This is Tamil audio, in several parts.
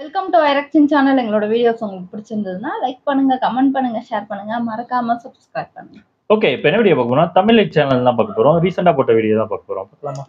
வெல்கம் டு ஐரக்ஷன் சேனல் எங்களோட வீடியோஸ் உங்களுக்கு பிடிச்சிருந்ததுன்னா லைக் பண்ணுங்க கமெண்ட் பண்ணுங்க ஷேர் பண்ணுங்க மறக்காம சப்ஸ்கிரைப் பண்ணுங்க ஓகே இப்போ என்ன வீடியோ பார்க்க போறோம் தமிழ் சேனல் தான் பார்க்க போறோம் ரீசெண்டா போட்ட வீடியோ தான் பார்க்க போறோம் பார்க்கலாமா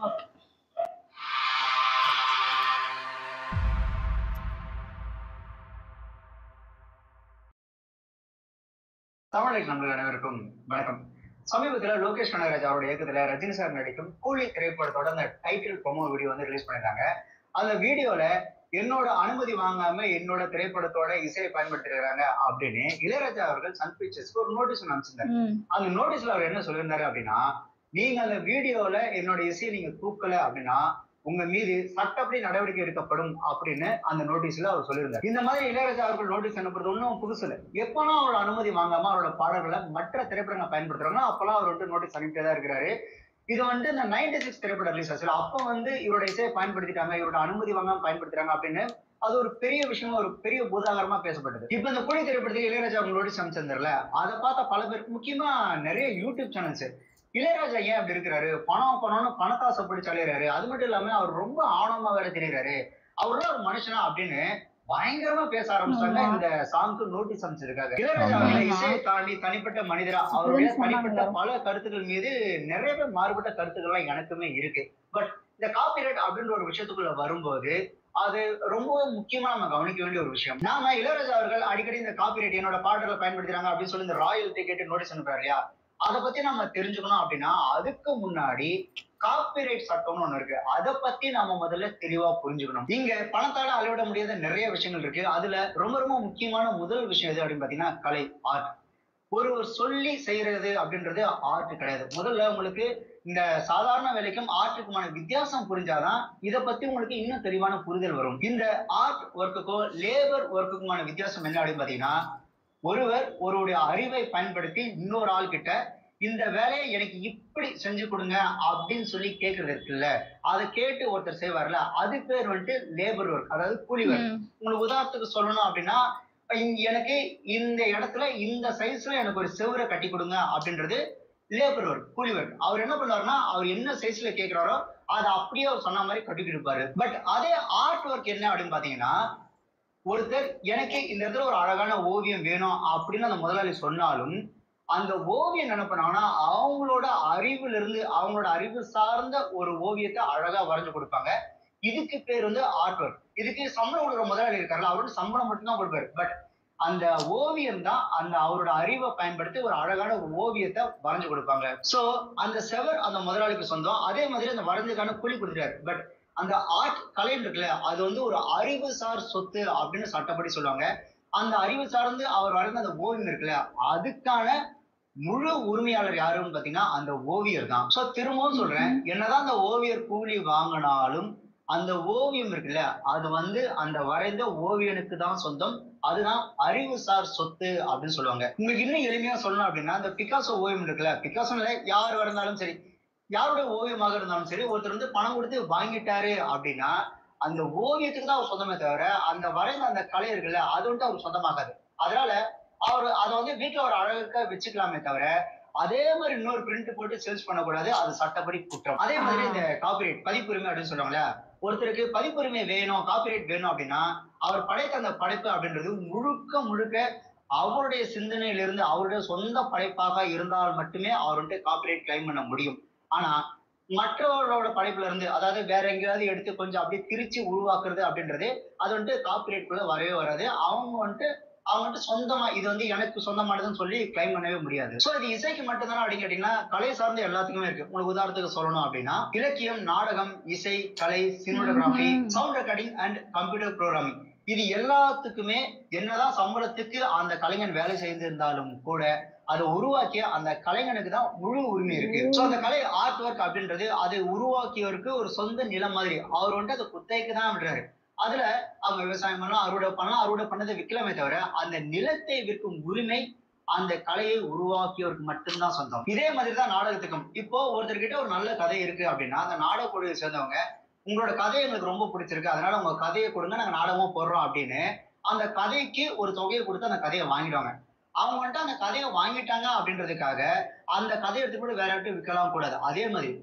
தமிழக நண்பர்கள் அனைவருக்கும் வணக்கம் சமீபத்துல லோகேஷ் கனகராஜ் அவருடைய இயக்கத்துல ரஜினி சார் நடிக்கும் கூலி திரைப்படத்தோட அந்த டைட்டில் ப்ரோமோ வீடியோ வந்து ரிலீஸ் பண்ணிருக்காங்க அந்த வீடியோல என்னோட அனுமதி வாங்காம என்னோட திரைப்படத்தோட இசையை பயன்படுத்திருக்காங்க அப்படின்னு இளையராஜா அவர்கள் சன் பிக்சர்ஸ்க்கு ஒரு நோட்டீஸ் ஒன்று அனுப்பிச்சிருந்தாரு ம், அந்த நோட்டீஸ்ல அவர் என்ன சொல்லியிருந்தாரு அப்படின்னா நீங்க அந்த வீடியோல என்னோட இசையை நீங்க தூக்கல அப்படின்னா உங்க மீது சட்டப்படி நடவடிக்கை எடுக்கப்படும் அப்படின்னு அந்த நோட்டீஸ்ல அவர் சொல்லியிருந்தார் இந்த மாதிரி இளையராஜா அவர்கள் நோட்டீஸ் அனுப்புறது ஒன்றும் புதுசு இல்லை எப்பெல்லாம் அவரோட அனுமதி வாங்காம அவரோட பாடல்களை மற்ற திரைப்படங்களை பயன்படுத்துறாங்கன்னா அப்பெல்லாம் அவர் வந்து நோட்டீஸ் அனுப்பிட்டே தான் இருக்கிறாரு இது வந்து இந்த நைன்டி சிக்ஸ் திரைப்படம் ரிலீஸ் ஆச்சு அப்போ வந்து இவரோட இசையை பயன்படுத்திட்டாங்க இவரோட அனுமதி வாங்காம பயன்படுத்துறாங்க அப்படின்னு அது ஒரு பெரிய விஷயமா ஒரு பெரிய பூதாகரமா பேசப்பட்டது இப்ப இந்த குழி திரைப்படத்துக்கு இளையராஜா அவங்க நோட்டீஸ் அமைச்சிருந்தார்ல அதை பார்த்த பல பேருக்கு முக்கியமா நிறைய யூடியூப் சேனல்ஸ் இளையராஜா ஏன் அப்படி இருக்கிறாரு பணம் பணம்னு பணத்தாசை பிடிச்சு அலையிறாரு அது மட்டும் இல்லாம அவர் ரொம்ப ஆணவமா வேற தெரியுறாரு அவர்லாம் ஒரு மனுஷனா அப்படின்னு பயங்கரமா பேச ஆரம்பிச்சாங்க ஆமா. இந்த சாங்க்கு நோட்டீஸ் அமைச்சிருக்காங்க இளையராஜா ஆமா. அவர்களை இசையை தாண்டி தனிப்பட்ட மனிதரா அவருடைய சொன்னாங்க. தனிப்பட்ட பல கருத்துக்கள் மீது நிறையவே மாறுபட்ட கருத்துக்கள்லாம் எனக்குமே இருக்கு பட் இந்த காப்பிரைட் அப்படின்ற ஒரு விஷயத்துக்குள்ள வரும்போது அது ரொம்ப முக்கியமா நம்ம கவனிக்க வேண்டிய ஒரு விஷயம் நாம இளையராஜா அவர்கள் அடிக்கடி இந்த காப்பிரைட் என்னோட பாடல்களை பயன்படுத்துறாங்க அப்படின்னு சொல்லி இந்த ராயல் டிக்கெட் நோட்டீஸ் அனுப்புறாரு இல்லையா அதை பத்தி நம்ம தெரிஞ்சுக்கணும் அப்படின்னா அதுக்கு முன்னாடி காப்பிரைட் சட்டம்னு ஒண்ணு இருக்கு அதை பத்தி நாம முதல்ல தெளிவா புரிஞ்சுக்கணும் இங்க பணத்தால அளவிட முடியாத நிறைய விஷயங்கள் இருக்கு அதுல ரொம்ப ரொம்ப முக்கியமான முதல் விஷயம் எது அப்படின்னு பாத்தீங்கன்னா கலை ஆர்ட் ஒருவர் சொல்லி செய்யறது அப்படின்றது ஆர்ட் கிடையாது முதல்ல உங்களுக்கு இந்த சாதாரண வேலைக்கும் ஆர்ட்டுக்குமான வித்தியாசம் புரிஞ்சாதான் இதை பத்தி உங்களுக்கு இன்னும் தெளிவான புரிதல் வரும் இந்த ஆர்ட் ஒர்க்குக்கோ லேபர் ஒர்க்குக்குமான வித்தியாசம் என்ன அப்படின்னு பாத்தீங்கன்னா ஒருவர் ஒருவருடைய அறிவை பயன்படுத்தி இன்னொரு ஆள் கிட்ட இந்த வேலையை எனக்கு இப்படி செஞ்சு கொடுங்க அப்படின்னு சொல்லி கேட்கறது இருக்குல்ல அதை கேட்டு ஒருத்தர் செய்வார்ல அது பேர் வந்துட்டு லேபர் ஒர்க் அதாவது கூலி ஒர்க் ம், உங்களுக்கு உதாரணத்துக்கு சொல்லணும் அப்படின்னா இங்க எனக்கு இந்த இடத்துல இந்த சைஸ்ல எனக்கு ஒரு செவரை கட்டி கொடுங்க அப்படின்றது லேபர் ஒர்க் கூலி ஒர்க் அவர் என்ன பண்ணுவாருன்னா அவர் என்ன சைஸ்ல கேட்கிறாரோ அதை அப்படியே அவர் சொன்ன மாதிரி கட்டி கொடுப்பாரு பட் அதே ஆர்ட் ஒர்க் என்ன அப்படின்னு பாத்தீங்கன்னா ஒருத்தர் எனக்கு இந்த இடத்துல ஒரு அழகான ஓவியம் வேணும் அப்படின்னு அந்த முதலாளி சொன்னாலும் அந்த ஓவியம் என்ன பண்ணாங்கன்னா அவங்களோட அறிவுல இருந்து அவங்களோட அறிவு சார்ந்த ஒரு ஓவியத்தை அழகா வரைஞ்சு கொடுப்பாங்க இதுக்கு பேர் வந்து ஆர்ட் ஒர்க் இதுக்கு சம்பளம் கொடுக்குற முதலாளி இருக்காருல்ல அவரோட சம்பளம் மட்டும்தான் கொடுப்பாரு பட் அந்த ஓவியம் தான் அந்த அவரோட அறிவை பயன்படுத்தி ஒரு அழகான ஒரு ஓவியத்தை வரைஞ்சு கொடுப்பாங்க சோ அந்த செவர் அந்த முதலாளிக்கு சொந்தம் அதே மாதிரி அந்த வரைஞ்சதுக்கான கூலி கொடுத்துட்டாரு பட் அந்த ஆர்ட் கலை இருக்குல்ல அது வந்து ஒரு அறிவுசார் சொத்து அப்படின்னு சட்டப்படி சொல்லுவாங்க அந்த அறிவு சார்ந்து அவர் வரைந்த அந்த ஓவியம் இருக்குல்ல அதுக்கான முழு உரிமையாளர் யாருன்னு பாத்தீங்கன்னா அந்த ஓவியர் தான் சோ திரும்பவும் சொல்றேன் என்னதான் அந்த ஓவியர் கூலி வாங்கினாலும் அந்த ஓவியம் இருக்குல்ல அது வந்து அந்த வரைந்த ஓவியனுக்கு தான் சொந்தம் அதுதான் அறிவுசார் சொத்து அப்படின்னு சொல்லுவாங்க உங்களுக்கு இன்னும் எளிமையா சொல்லணும் அப்படின்னா அந்த பிகாசோ ஓவியம் இருக்குல்ல பிகாசோல யார் வரைந்தாலும் சரி யாருடைய ஓவியமாக இருந்தாலும் சரி ஒருத்தர் வந்து பணம் கொடுத்து வாங்கிட்டாரு அப்படின்னா அந்த ஓவியத்துக்கு தான் அவர் சொந்தமே தவிர அந்த வரைந்த அந்த கலை இருக்குல்ல அது வந்துட்டு அவர் சொந்தமாகாது அதனால அவர் அதை வந்து வீட்டுல ஒரு அழகுக்காக வச்சுக்கலாமே தவிர அதே மாதிரி இன்னொரு பிரிண்ட் போட்டு சேல்ஸ் பண்ணக்கூடாது அது சட்டப்படி குற்றம் அதே மாதிரி இந்த காப்பிரைட் பதிப்புரிமை அப்படின்னு சொல்லுவாங்கல்ல ஒருத்தருக்கு பதிப்புரிமை வேணும் காப்பிரைட் வேணும் அப்படின்னா அவர் படைத்த அந்த படைப்பு அப்படின்றது முழுக்க முழுக்க அவருடைய சிந்தனையிலிருந்து அவருடைய சொந்த படைப்பாக இருந்தால் மட்டுமே அவர் வந்துட்டு காப்பிரைட் கிளைம் பண்ண முடியும் ஆனா மற்றவர்களோட படைப்புல இருந்து அதாவது வேற எங்கேயாவது எடுத்து கொஞ்சம் அப்படியே திரிச்சு உருவாக்குறது அப்படின்றது அது வந்துட்டு காப்பிரைட் குள்ள வரவே வராது அவங்க வந்துட்டு அவங்க வந்துட்டு சொந்தமா இது வந்து எனக்கு சொந்தமானதுன்னு சொல்லி கிளைம் பண்ணவே முடியாது சோ இது இசைக்கு மட்டும்தானே அப்படின்னு கேட்டீங்கன்னா கலை சார்ந்த எல்லாத்துக்குமே இருக்கு உங்களுக்கு உதாரணத்துக்கு சொல்லணும் அப்படின்னா இலக்கியம் நாடகம் இசை கலை சினிமோகிராஃபி ம்ஹும். Sound recording and computer programming இது எல்லாத்துக்குமே என்னதான் சம்பளத்துக்கு அந்த கலைஞன் வேலை செய்திருந்தாலும் கூட அதை உருவாக்கிய அந்த கலைஞனுக்கு தான் முழு உரிமை இருக்கு சோ அந்த கலை ஆர்ட் ஒர்க் அப்படின்றது அதை உருவாக்கியவருக்கு ஒரு சொந்த நிலம் மாதிரி அவர் வந்துட்டு அதை குத்தகைக்கு தான் விடுறாரு அதுல அவங்க விவசாயம் பண்ணலாம் அறுவடை பண்ணலாம் அறுவடை பண்ணதை விற்கலாமே தவிர அந்த நிலத்தை விற்கும் உரிமை அந்த கலையை உருவாக்கியவருக்கு மட்டும்தான் சொந்தம் இதே மாதிரி தான் நாடகத்துக்கும் இப்போ ஒருத்தர்கிட்ட ஒரு நல்ல கதை இருக்கு அப்படின்னா அந்த நாடக குழுவை சேர்ந்தவங்க உங்களோட கதை எங்களுக்கு ரொம்ப பிடிச்சிருக்கு அதனால உங்க கதையை கொடுங்க நாங்க நாடகமும் போடுறோம் அப்படின்னு அந்த கதைக்கு ஒரு தொகையை கொடுத்து அந்த கதையை வாங்கிடுவாங்க அவங்க வந்துட்டு அந்த கதையை வாங்கிட்டாங்க அப்படின்றதுக்காக அந்த கதையை எடுத்து கூட வேற யார்ட்டும் விற்கலாம் கூடாது அதே மாதிரி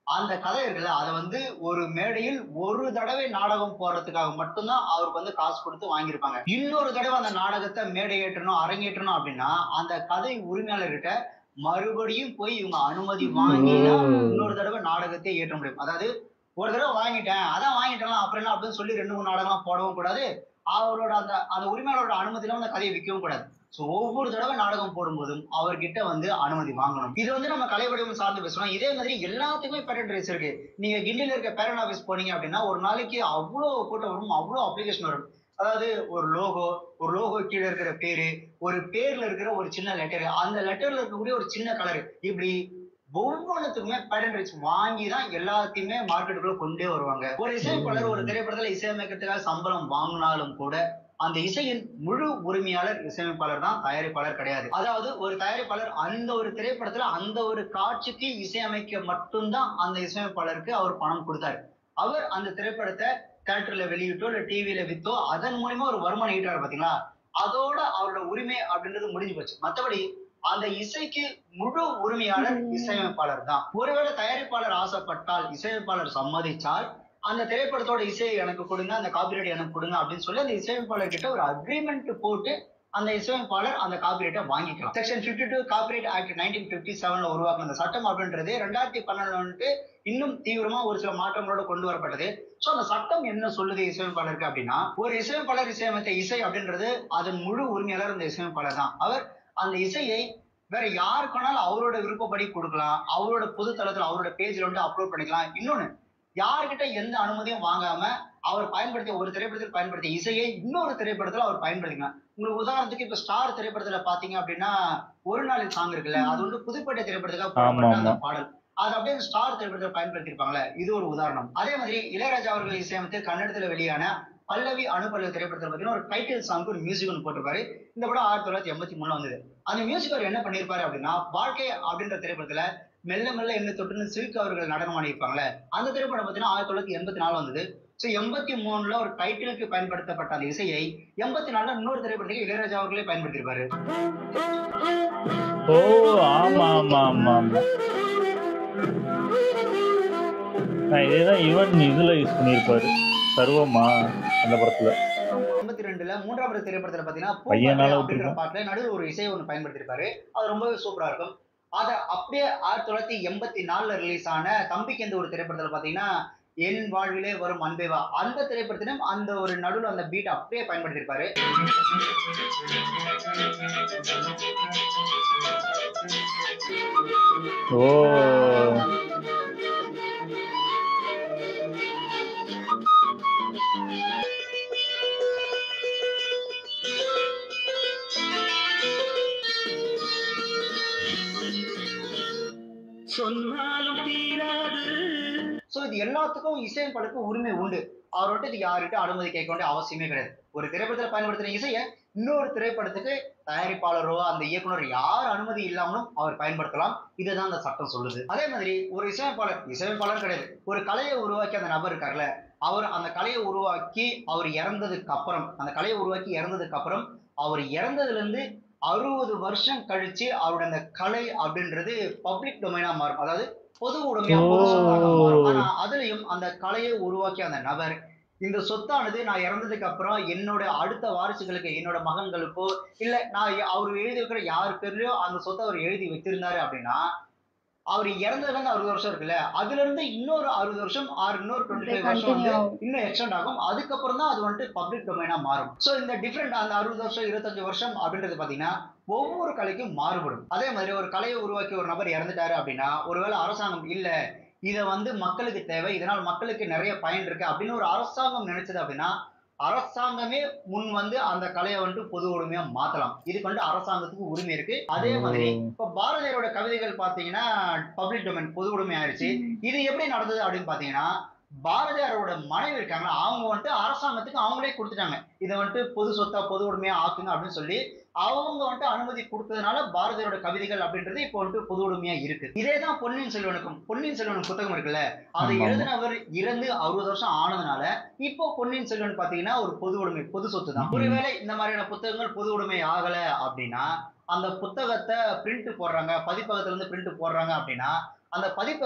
அந்த கதை இருக்குல்ல அதை வந்து ஒரு மேடையில் ஒரு தடவை நாடகம் போடுறதுக்காக மட்டும்தான் அவருக்கு வந்து காசு கொடுத்து வாங்கியிருப்பாங்க இன்னொரு தடவை அந்த நாடகத்தை மேடை ஏற்றணும் அரங்கேற்றணும் அப்படின்னா அந்த கதை உரிமையாளர்கிட்ட மறுபடியும் போய் இவங்க அனுமதி வாங்கி தான் இன்னொரு தடவை நாடகத்தை ஏற்ற முடியும் அதாவது ஒரு தடவை வாங்கிட்டேன் அதான் வாங்கிட்டேன் அப்புறம் என்ன அப்படின்னு சொல்லி ரெண்டு மூணு நாடகம்லாம் போடவும் கூடாது அவரோட அந்த அந்த உரிமையாளரோட அனுமதி இல்லாம அந்த கதையை விற்கவும் கூடாது ஸோ ஒவ்வொரு தடவை நாடகம் போடும்போதும் அவர்கிட்ட வந்து அனுமதி வாங்கணும் இது வந்து நம்ம கலை வடிவம் சார்ந்து பேசணும் இதே மாதிரி எல்லாத்துக்குமே பேரண்ட் ரைஸ் இருக்கு நீங்க கிண்டில இருக்க பேரண்ட் ஆஃபீஸ் போனீங்க அப்படின்னா ஒரு நாளைக்கு அவ்வளோ கூட்டம் வரும் அவ்வளோ அப்ளிகேஷன் வரும் அதாவது ஒரு லோகோ ஒரு லோகோ கீழே இருக்கிற பேரு ஒரு பேர்ல இருக்கிற ஒரு சின்ன லெட்டர் அந்த லெட்டர்ல இருக்கக்கூடிய ஒரு சின்ன கலர் இப்படி ஒவ்வொன்றுத்துக்குமே பேரண்ட் ரைட்ஸ் வாங்கி தான் எல்லாத்தையுமே மார்க்கெட்டுக்குள்ள கொண்டே வருவாங்க ஒரு இசையமைப்பாளர் ஒரு திரைப்படத்துல இசையமைக்கிறதுக்காக சம்பளம் வாங்கினாலும் கூட அந்த இசையின் முழு உரிமையாளர் இசையமைப்பாளர் தான் தயாரிப்பாளர் கிடையாது அதாவது ஒரு தயாரிப்பாளர் அந்த ஒரு திரைப்படத்துல அந்த ஒரு காட்சிக்கு இசையமைக்க மட்டும்தான் அந்த இசையமைப்பாளருக்கு அவர் பணம் கொடுத்தாரு அவர் அந்த திரைப்படத்தை தியேட்டர்ல வெளியிட்டோ இல்ல டிவியில வித்தோ அதன் மூலியமா ஒரு வருமானம் ஈட்டாரு பாத்தீங்களா அதோட அவரோட உரிமை அப்படின்றது முடிஞ்சு போச்சு மத்தபடி அந்த இசைக்கு முழு உரிமையாளர் இசையமைப்பாளர் தான் ஒருவேளை தயாரிப்பாளர் ஆசைப்பட்டால் இசையமைப்பாளர் சம்மதிச்சால் அந்த திரைப்படத்தோட இசையை எனக்கு கொடுங்க அந்த காப்பிரைட் எனக்கு கொடுங்க அப்படின்னு சொல்லி அந்த இசையமைப்பாளர் கிட்ட ஒரு அக்ரிமெண்ட் போட்டு அந்த இசையமைப்பாளர் அந்த காப்பிரைட்டை வாங்கிக்கலாம் section 52 two copyright act nineteen fifty செவன்ல உருவாக்கின அந்த சட்டம் அப்படின்றது ரெண்டாயிரத்தி பன்னெண்டுல வந்துட்டு இன்னும் தீவிரமா ஒரு சில மாற்றங்களோட கொண்டு வரப்பட்டது சோ அந்த சட்டம் என்ன சொல்லுது இசையமைப்பாளருக்கு அப்படின்னா ஒரு இசையமைப்பாளர் இசையமைத்த இசை அப்படின்றது அதன் முழு உரிமையாளர் அந்த இசையமைப்பாளர் தான் அவர் அந்த இசையை வேற யாருக்குனாலும் அவரோட விருப்பப்படி கொடுக்கலாம் அவரோட பொது தளத்துல அவரோட பேஜ்ல வந்து அப்லோட் பண்ணிக்கலாம் இன்னொன்னு யார்கிட்ட எந்த அனுமதியும் வாங்காம அவர் பயன்படுத்திய ஒரு திரைப்படத்தில் பயன்படுத்திய இசையை இன்னொரு திரைப்படத்துல அவர் பயன்படுத்திக்கலாம் உங்களுக்கு உதாரணத்துக்கு இப்ப ஸ்டார் திரைப்படத்துல பாத்தீங்க அப்படின்னா ஒரு நாள் சாங் இருக்குல்ல அது வந்து புதுப்பேட்டை திரைப்படத்துக்காக போடப்பட்ட அந்த ஆமா. பாடல் அது அப்படியே ஸ்டார் திரைப்படத்தில் பயன்படுத்தியிருப்பாங்களே இது ஒரு உதாரணம் அதே மாதிரி இளையராஜா அவர்கள் இசையமைத்து கன்னடத்துல வெளியான பல்லவி அணுபல்லவி திரைப்படத்தில் பார்த்தீங்கன்னா ஒரு டைட்டில் சாங்க்கு ஒரு மியூசிக் ஒன்று போட்டிருப்பாரு இந்த படம் ஆயிரத்தி தொள்ளாயிரத்தி எண்பத்தி மூணுல வந்தது அந்த மியூசிக் அவர் என்ன பண்ணியிருப்பாரு அப்படின்னா வாழ்க்கை அப்படின்ற திரைப்படத்துல மெல்ல மெல்ல என்ன தொட்டுன்னு சில்க் அவர்கள் நடனம் ஆடியிருப்பாங்களே அந்த திரைப்படம் பார்த்தீங்கன்னா ஆயிரத்தி தொள்ளாயிரத்தி எண்பத்தி நாலு வந்தது ஸோ எண்பத்தி மூணுல ஒரு டைட்டிலுக்கு பயன்படுத்தப்பட்ட அந்த இசையை எண்பத்தி நாலுல இன்னொரு திரைப்படத்துக்கு இளையராஜா அவர்களே பயன்படுத்தியிருப்பாரு ஓ ஆமா ஆமா ஆமா ஆமா நான் இதேதான் யுவன் இதுல யூஸ் பண்ணியிருப்பாரு சர்வமா அந்த படத்துல எண்பத்தி ரெண்டுல மூன்றாவது திரைப்படத்துல பாத்தீங்கன்னா பையனால பூப்பாட்டு அப்படின்ற விட்டுருக்கோம். பாட்டுல நடுவில் ஒரு இசையை ஒன்று பயன்படுத்தியிருப்பாரு அது ரொம்பவே சூப்பரா இருக்கும் அத அப்படியே ஆயிரத்தி தொள்ளாயிரத்தி எண்பத்தி நாலுல ரிலீஸ் ஆன தம்பிக்கு எந்த ஒரு திரைப்படத்துல பாத்தீங்கன்னா என் வாழ்விலே வரும் அன்பேவா அந்த திரைப்படத்திலும் அந்த ஒரு நடுவில் அந்த பீட் அப்படியே பயன்படுத்தியிருப்பாரு ஓ சொன்னாலும் தீராது சோ இது எல்லாத்துக்கும் இசையமைப்பாளருக்கு உரிமை உண்டு அவர்கிட்ட இது யார்கிட்ட அனுமதி கேட்க வேண்டிய அவசியமே கிடையாது ஒரு திரைப்படத்தில் பயன்படுத்துற இசையை இன்னொரு திரைப்படத்துக்கு தயாரிப்பாளரோ அந்த இயக்குனர் யார் அனுமதி இல்லாமலும் அவர் பயன்படுத்தலாம் இதுதான் அந்த சட்டம் சொல்லுது அதே மாதிரி ஒரு இசையமைப்பாளர் இசையமைப்பாளர் கிடையாது ஒரு கலையை உருவாக்கி அந்த நபர் இருக்கார்ல அவர் அந்த கலையை உருவாக்கி அவர் இறந்ததுக்கு அப்புறம் அந்த கலையை உருவாக்கி இறந்ததுக்கு அப்புறம் அவர் இறந்ததுல இருந்து அறுபது வருஷம் கழிச்சு அவருடைய அந்த கலை அப்படின்றது பப்ளிக் டொமைனா மாறும் அதாவது பொது உடைமையா பொது சொத்தாக மாறும் ஆனா அதுலயும் அந்த கலையை உருவாக்கிய அந்த நபர் இந்த சொத்தானது நான் இறந்ததுக்கு அப்புறம் என்னோட அடுத்த வாரிசுகளுக்கு என்னோட மகன்களுக்கோ இல்ல நான் எ- அவர் எழுதி வைக்கிற யார் பேர்லயோ அந்த சொத்தை அவர் எழுதி வச்சிருந்தாரு அப்படின்னா அவர் இறந்ததுல இருந்து அறுபது வருஷம் இருக்குல்ல அதுல இருந்து இன்னொரு அறுபது வருஷம் ஆறு இன்னொரு டுவெண்ட்டி ஃபைவ் வருஷம் வந்து Continue ஆகும். இன்னும் எக்ஸ்டெண்ட் ஆகும் அதுக்கப்புறம் தான் அது வந்துட்டு பப்ளிக் டொமைனா மாறும் சோ இந்த டிஃப்ரெண்ட் அந்த அறுபது வருஷம் இருபத்தஞ்சு வருஷம் அப்படின்றது பாத்தீங்கன்னா ஒவ்வொரு கலைக்கும் மாறுபடும் அதே மாதிரி ஒரு கலையை உருவாக்கி ஒரு நபர் இறந்துட்டாரு அப்படின்னா ஒருவேளை அரசாங்கம் இல்ல இத வந்து மக்களுக்கு தேவை இதனால் மக்களுக்கு நிறைய பயன் இருக்கு அப்படின்னு ஒரு அரசாங்கம் நினைச்சது அப்படின்னா அரசாங்கமே முன் வந்து அந்த கலையை வந்துட்டு பொது உரிமையா மாத்தலாம் இதுக்கு வந்து அரசாங்கத்துக்கு உரிமை இருக்கு அதே மாதிரி இப்ப பாரதியாரோட கவிதைகள் பாத்தீங்கன்னா பப்ளிக் டொமைன் பொது உரிமை ஆயிடுச்சு இது எப்படி நடந்தது அப்படின்னு பாத்தீங்கன்னா பாரதியாரோட மனைவி இருக்காங்களா அவங்க வந்துட்டு அரசாங்கத்துக்கு அவங்களே கொடுத்துட்டாங்க இதை வந்துட்டு பொது சொத்தா பொது உடைமையா ஆக்குங்க அப்படின்னு சொல்லி அவங்க வந்துட்டு அனுமதி கொடுத்ததுனால பாரதியாரோட கவிதைகள் அப்படின்றது இப்போ வந்துட்டு பொது உடைமையா இருக்கு இதே தான் பொன்னியின் செல்வனுக்கும் பொன்னியின் செல்வன் புத்தகம் இருக்குல்ல அதை ஆமா. எழுதினவர் இறந்து அறுபது வருஷம் ஆனதுனால இப்போ பொன்னியின் செல்வன் பாத்தீங்கன்னா ஒரு பொது உடைமை பொது சொத்து தான் ம். ஒருவேளை இந்த மாதிரியான புத்தகங்கள் பொது உடைமை ஆகல அப்படின்னா அந்த புத்தகத்தை பிரிண்ட் போடுறாங்க பதிப்பகத்துல இருந்து பிரிண்ட் போடுறாங்க அப்படின்னா அந்த பதிப்பகம்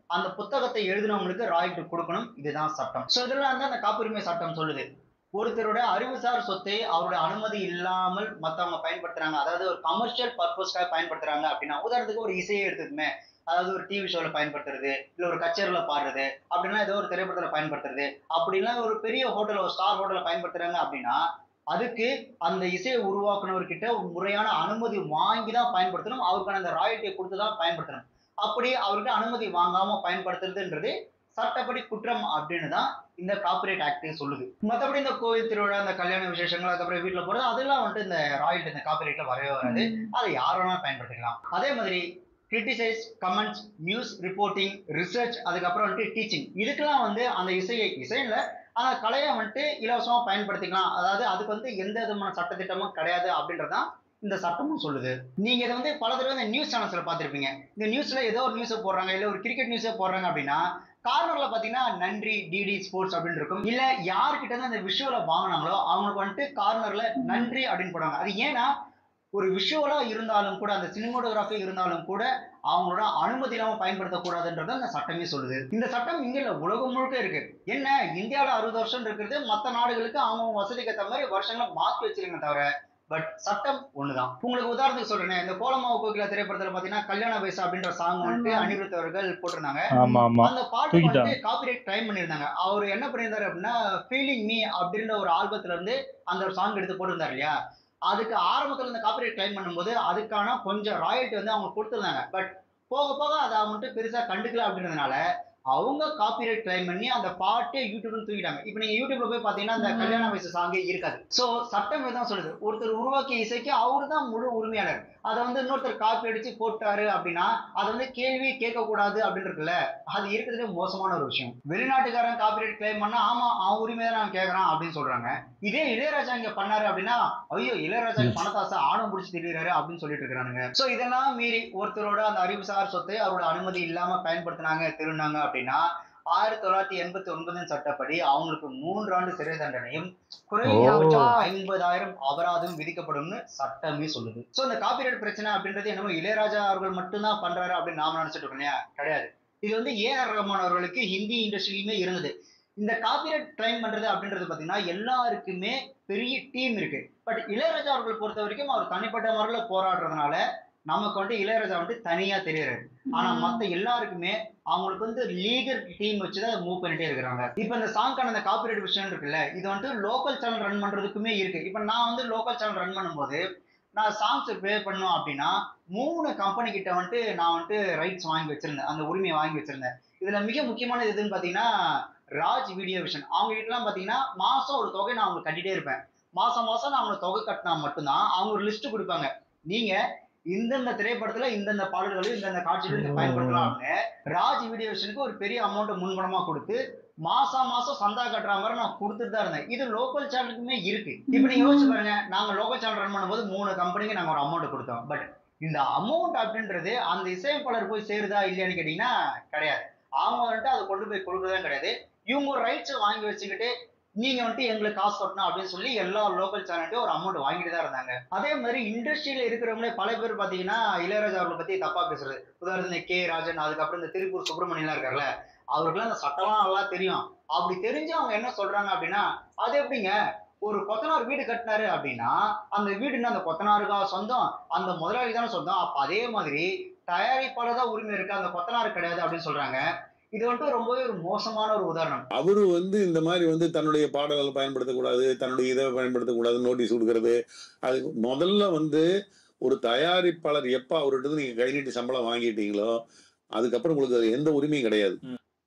அந்த புத்தகத்தை எழுதினவங்களுக்கு ராயல்டி கொடுக்கணும் இதுதான் சட்டம் ஸோ இதெல்லாம் வந்து அந்த காப்புரிமை சட்டம் சொல்லுது ஒருத்தரோட அறிவுசார் சொத்தை அவரோட அனுமதி இல்லாமல் மத்தவங்க பயன்படுத்துறாங்க அதாவது ஒரு கமர்ஷியல் பர்பஸ்க்காக பயன்படுத்துறாங்க அப்படின்னா உதாரணத்துக்கு ஒரு இசையை எடுத்துக்குமே அதாவது ஒரு டிவி ஷோல பயன்படுத்துறது இல்ல ஒரு கச்சேரியில பாடுறது அப்படின்னா ஏதோ ஒரு திரைப்படத்துல பயன்படுத்துறது அப்படின்னா ஒரு பெரிய ஹோட்டல் ஒரு ஸ்டார் ஹோட்டல்ல பயன்படுத்துறாங்க அப்படின்னா அதுக்கு அந்த இசையை உருவாக்குனவர்கிட்ட ஒரு முறையான அனுமதி வாங்கி தான் பயன்படுத்தணும் அவருக்கான அந்த ராயல்ட்டியை கொடுத்து தான் பயன்படுத்தணும் அப்படி அவர்கிட்ட அனுமதி வாங்காம பயன்படுத்துறதுன்றது சட்டப்படி குற்றம் அப்படின்னு தான் இந்த காப்பிரைட் ஆக்டே சொல்லுது மற்றபடி இந்த கோயில் திருவிழா இந்த கல்யாண விசேஷங்கள் அதுக்கப்புறம் வீட்டுல போறது அதெல்லாம் வந்துட்டு இந்த ராயல்ட்டி இந்த காப்பிரைட்ல வரவே வராது அதை யார் வேணாலும் பயன்படுத்திக்கலாம் அதே மாதிரி criticise comments news reporting research அதுக்கப்புறம் வந்துட்டு டீச்சிங் இதுக்கெல்லாம் வந்து அந்த இசையை இசை இல்ல அந்த கலையை வந்துட்டு இலவசமா பயன்படுத்திக்கலாம் அதாவது அதுக்கு வந்து எந்த விதமான சட்டத்திட்டமும் கிடையாது அப்படின்றதான் இந்த சட்டமும் சொல்லுது நீங்க இதை வந்து பல தடவை இந்த நியூஸ் சேனல்ஸ்ல பார்த்திருப்பீங்க இந்த நியூஸ்ல ஏதோ ஒரு நியூஸை போடுறாங்க இல்ல ஒரு கிரிக்கெட் நியூஸே போடுறாங்க அப்படின்னா கார்னர்ல பாத்தீங்கன்னா நன்றி டிடி ஸ்போர்ட்ஸ் அப்படின்னு இருக்கும் இல்ல யார்கிட்ட இருந்து அந்த விஷுவலை வாங்கினாங்களோ அவங்களுக்கு வந்துட்டு கார்னர்ல நன்றி அப்படின்னு போடுவாங்க அது ஏன்னா ஒரு விஷுவலா இருந்தாலும் கூட அந்த சினிமோட்டோகிராஃபி இருந்தாலும் கூட அவங்களோட அனுமதி இல்லாம பயன்படுத்தக்கூடாதுன்றது அந்த சட்டமே சொல்லுது இந்த சட்டம் இங்க இல்ல உலகம் முழுக்க இருக்கு என்ன இந்தியாவில அறுபது வருஷம் இருக்கிறது மத்த நாடுகளுக்கு அவங்க வசதிக்கு ஏற்ற மாதிரி வருஷங்களை மாற்றி வச்சிருங்க தவிர பட் சட்டம் ஒண்ணுதான் உங்களுக்கு உதாரணத்துக்கு சொல்றேன் இந்த கோலமாவு கோகிலா திரைப்படத்துல பாத்தீங்கன்னா கல்யாண வயசு அப்படின்ற சாங் வந்துட்டு ஆமா. அனிருத் அவர்கள் போட்டிருந்தாங்க ஆமா ஆமா அந்த பாட்டு தூக்கிட்டாங்க. வந்து காப்பிரைட் கிளைம் பண்ணியிருந்தாங்க அவர் என்ன பண்ணியிருந்தாரு அப்படின்னா ஃபீலிங் மீ அப்படின்ற ஒரு ஆல்பத்துல இருந்து அந்த ஒரு சாங் எடுத்து போட்டிருந்தாரு இல்லையா அதுக்கு ஆரம்பத்துல இந்த காப்பிரைட் கிளைம் பண்ணும்போது அதுக்கான கொஞ்சம் ராயல்ட்டி வந்து அவங்க கொடுத்துருந்தாங்க பட் போக போக அதை அவங்கள்ட்ட பெருசா கண்டுக்கல அப்படின்றதுனால அவங்க காப்பிரைட் கிளைம் பண்ணி அந்த பாட்டே யூடியூப்ல தூக்கிட்டாங்க இப்போ நீங்க யூடியூப்ல போய் பாத்தீங்கன்னா அந்த ம். கல்யாண வயசு சாங்கே இருக்காது சோ சட்டம் இதுதான் சொல்லுது ஒருத்தர் உருவாக்கிய இசைக்கு அவரு தான் முழு உரிமையாளர் அதை வந்து இன்னொருத்தர் காப்பி அடிச்சு போட்டாரு அப்படின்னா அதை வந்து கேள்வி கேட்க கூடாது அப்படின்னு இருக்குல்ல அது இருக்கிறதுலே மோசமான ஒரு விஷயம் வெளிநாட்டுக்காரன் காப்பிரைட் கிளைம் பண்ணா ஆமா அவன் உரிமை தான் நான் கேட்கறான் அப்படின்னு சொல்றாங்க இதே இளையராஜா இங்க பண்ணாரு அப்படின்னா ஐயோ இளையராஜா பணத்தாசை ஆணம் பிடிச்சி திடீராரு அப்படின்னு சொல்லிட்டு இருக்கானுங்க சோ இதெல்லாம் மீறி ஒருத்தரோட அந்த அறிவுசார் சொத்தை அவரோட அனுமதி இல்லாம பயன்படுத்தினாங்க திருநாங்க அப்படின்னா ஆயிரத்தி தொள்ளாயிரத்தி எண்பத்தி ஒன்பதின் சட்டப்படி அவங்களுக்கு மூன்றாண்டு சிறை தண்டனையும் குறைந்தபட்சம் ஐம்பதாயிரம் அபராதம் விதிக்கப்படும்னு சட்டமே சொல்லுது சோ இந்த காப்பிரைட் பிரச்சனை அப்படின்றது என்னமோ இளையராஜா அவர்கள் மட்டும்தான் பண்றாரு அப்படின்னு நாம நினைச்சிட்டு இருக்கோம் இல்லையா கிடையாது இது வந்து ஏ ஆர் ரஹ்மான் அவர்களுக்கு ஹிந்தி இண்டஸ்ட்ரியிலுமே இருந்தது இந்த காப்பிரைட் கிளைம் பண்றது அப்படின்றது பாத்தீங்கன்னா எல்லாருக்குமே பெரிய டீம் இருக்கு பட் இளையராஜா அவர்கள் பொறுத்த வரைக்கும் அவர் தனிப்பட்ட முறையில போராடுறதுனால நமக்கு வந்துட்டு இளையராஜா வந்துட்டு தனியா தெரியுறாரு ஆனா மத்த எல்லாருக்குமே அவங்களுக்கு வந்து லீகல் டீம் வச்சுதான் மூவ் பண்ணிட்டே இருக்கிறாங்க இப்ப இந்த சாங்கான அந்த காப்பிரைட் விஷயம் இருக்குல்ல இது வந்துட்டு லோக்கல் சேனல் ரன் பண்றதுக்குமே இருக்கு இப்ப நான் வந்து லோக்கல் சேனல் ரன் பண்ணும்போது நான் சாங்ஸ் ப்ளே பண்ணோம் அப்படின்னா மூணு கம்பெனி கிட்ட வந்துட்டு நான் வந்துட்டு ரைட்ஸ் வாங்கி வச்சிருந்தேன் அந்த உரிமையை வாங்கி வச்சிருந்தேன் இதுல மிக முக்கியமானது எதுன்னு பாத்தீங்கன்னா ராஜ் வீடியோ விஷன் அவங்க கிட்டலாம் பாத்தீங்கன்னா மாசம் ஒரு தொகை நான் அவங்களுக்கு கட்டிட்டே இருப்பேன் மாசம் மாசம் நான் அவங்களுக்கு தொகை கட்டினா மட்டும்தான் அவங்க ஒரு லிஸ்ட் கொடுப்பாங்க நீங்க இந்தந்த திரைப்படத்துல இந்தந்த பாடல்களையும் இந்தந்த காட்சிகளையும் நீங்க பயன்படுத்தலாம் அப்படின்னு ராஜ் வீடியோ விஷனுக்கு ஒரு பெரிய அமௌண்ட் முன்பணமா கொடுத்து மாசம் மாசம் சந்தா கட்டுற மாதிரி நான் கொடுத்துட்டு தான் இருந்தேன் இது லோக்கல் சேனலுக்குமே இருக்கு இப்ப நீங்க யோசிச்சு பாருங்க நாங்க லோக்கல் சேனல் ரன் பண்ணும்போது மூணு கம்பெனிக்கு நாங்க ஒரு அமௌண்ட் கொடுத்தோம் பட் இந்த அமௌண்ட் அப்படின்றது அந்த இசையமைப்பாளர் போய் சேருதா இல்லையான்னு கேட்டீங்கன்னா கிடையாது அவங்க வந்துட்டு அதை கொண்டு போய் கொடுக்குறதா கிடையாது இவங்க ஒரு ரைட்ஸ் வாங்கி வச்சுக்கிட்டு நீங்க வந்துட்டு எங்களுக்கு காசு கட்டணும் அப்படின்னு சொல்லி எல்லா லோக்கல் சேனல்ட்டும் ஒரு அமௌண்ட் வாங்கிட்டு தான் இருந்தாங்க அதே மாதிரி இண்டஸ்ட்ரியில இருக்கிறவங்களே பல பேர் பாத்தீங்கன்னா இளையராஜா அவர்களை பத்தி தப்பா பேசுறது உதாரணத்துக்கு கே ராஜன் அதுக்கப்புறம் இந்த திருப்பூர் சுப்பிரமணியெல்லாம் இருக்கார்ல அவருக்குலாம் அந்த சட்டம்லாம் நல்லா தெரியும் அப்படி தெரிஞ்சு அவங்க என்ன சொல்றாங்க அப்படின்னா அது எப்படிங்க ஒரு கொத்தனார் வீடு கட்டினாரு அப்படின்னா அந்த வீடுன்னா அந்த கொத்தனாருக்கா சொந்தம் அந்த முதலாளி தானே சொந்தம் அப்ப அதே மாதிரி தயாரிப்பாளர் தான் உரிமை இருக்கு அந்த கொத்தனார் கிடையாது அப்படின்னு சொல்றாங்க இது வந்துட்டு ரொம்பவே ஒரு மோசமான ஒரு உதாரணம் அவரு வந்து இந்த மாதிரி வந்து தன்னுடைய பாடல்களை பயன்படுத்தக்கூடாது தன்னுடைய இதை பயன்படுத்தக்கூடாது நோட்டீஸ் கொடுக்கறது அது முதல்ல வந்து ஒரு தயாரிப்பாளர் எப்ப அவர்கிட்ட இருந்து நீங்க கை நீட்டி சம்பளம் வாங்கிட்டீங்களோ அதுக்கப்புறம் உங்களுக்கு அது எந்த உரிமையும் கிடையாது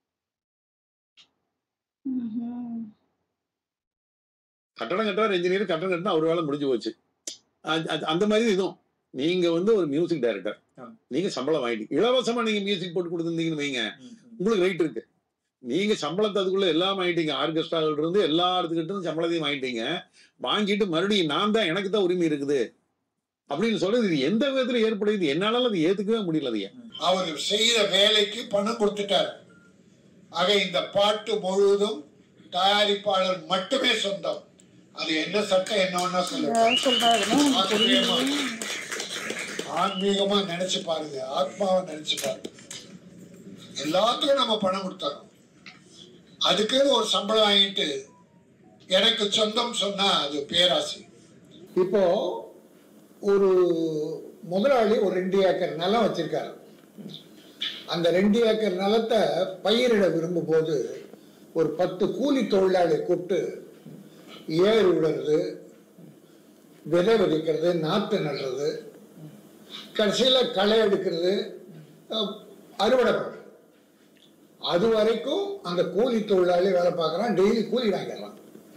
ம்ஹும். கட்டடம் கட்டுறாரு இன்ஜினியர் கட்டடம் கட்டினா அவர் வேலை முடிஞ்சு போச்சு அது- அது- அந்த மாதிரி இதுவும் நீங்க வந்து ஒரு மியூசிக் டைரக்டர் ஆமா. நீங்க சம்பளம் வாங்கிட்டீங்க இலவசமா நீங்க மியூசிக் போட்டு கொடுத்துருந்தீங்கன்னு வைங்க உங்களுக்கு ரைட் இருக்கு நீங்க சம்பளத்தை அதுக்குள்ள எல்லாம் வாங்கிட்டீங்க ஆர்கெஸ்ட்ரால இருந்து எல்லா இடத்துக்கிட்ட இருந்து சம்பளத்தையும் வாங்கிட்டீங்க வாங்கிட்டு மறுபடியும் நான் தான் எனக்கு தான் உரிமை இருக்குது அப்படின்னு சொல்றது இது எந்த விதத்துல ஏற்படுது என்னால அது ஏத்துக்கவே முடியல அதைய அவர் செய்த வேலைக்கு பணம் கொடுத்துட்டார் ஆக இந்த பாட்டு முழுவதும் தயாரிப்பாளர் மட்டுமே சொந்தம் அது என்ன சட்டம் என்ன வேணா சொல்லுங்க யார் சொல்றாருன்னு எனக்கு ஆச்சரியமா தெரியல. ஆன்மீகமா நினைச்சு பாருங்க ஆத்மாவை நினைச்சு பாருங்க எல்லாத்துக்கும் நம்ம பணம் கொடுத்தோம் அதுக்கு ஒரு சம்பளம் வாங்கிட்டு எனக்கு சொந்தம் சொன்னா அது பேராசை இப்போ ஒரு முதலாளி ஒரு ரெண்டு ஏக்கர் நிலம் வச்சிருக்காரு அந்த ரெண்டு ஏக்கர் நிலத்தை பயிரிட விரும்பும் போது ஒரு பத்து கூலி தொழிலாளி கூப்பிட்டு ஏர் விடுறது விதை விதைக்கிறது நாற்று நடுறது கடைசியில் களை எடுக்கிறது அஹ், அறுவடை பண்ணுறது அது வரைக்கும் அந்த கூலி தொழிலாளி வேலை பார்க்குறான் டெய்லி கூலி வாங்கிடுறான்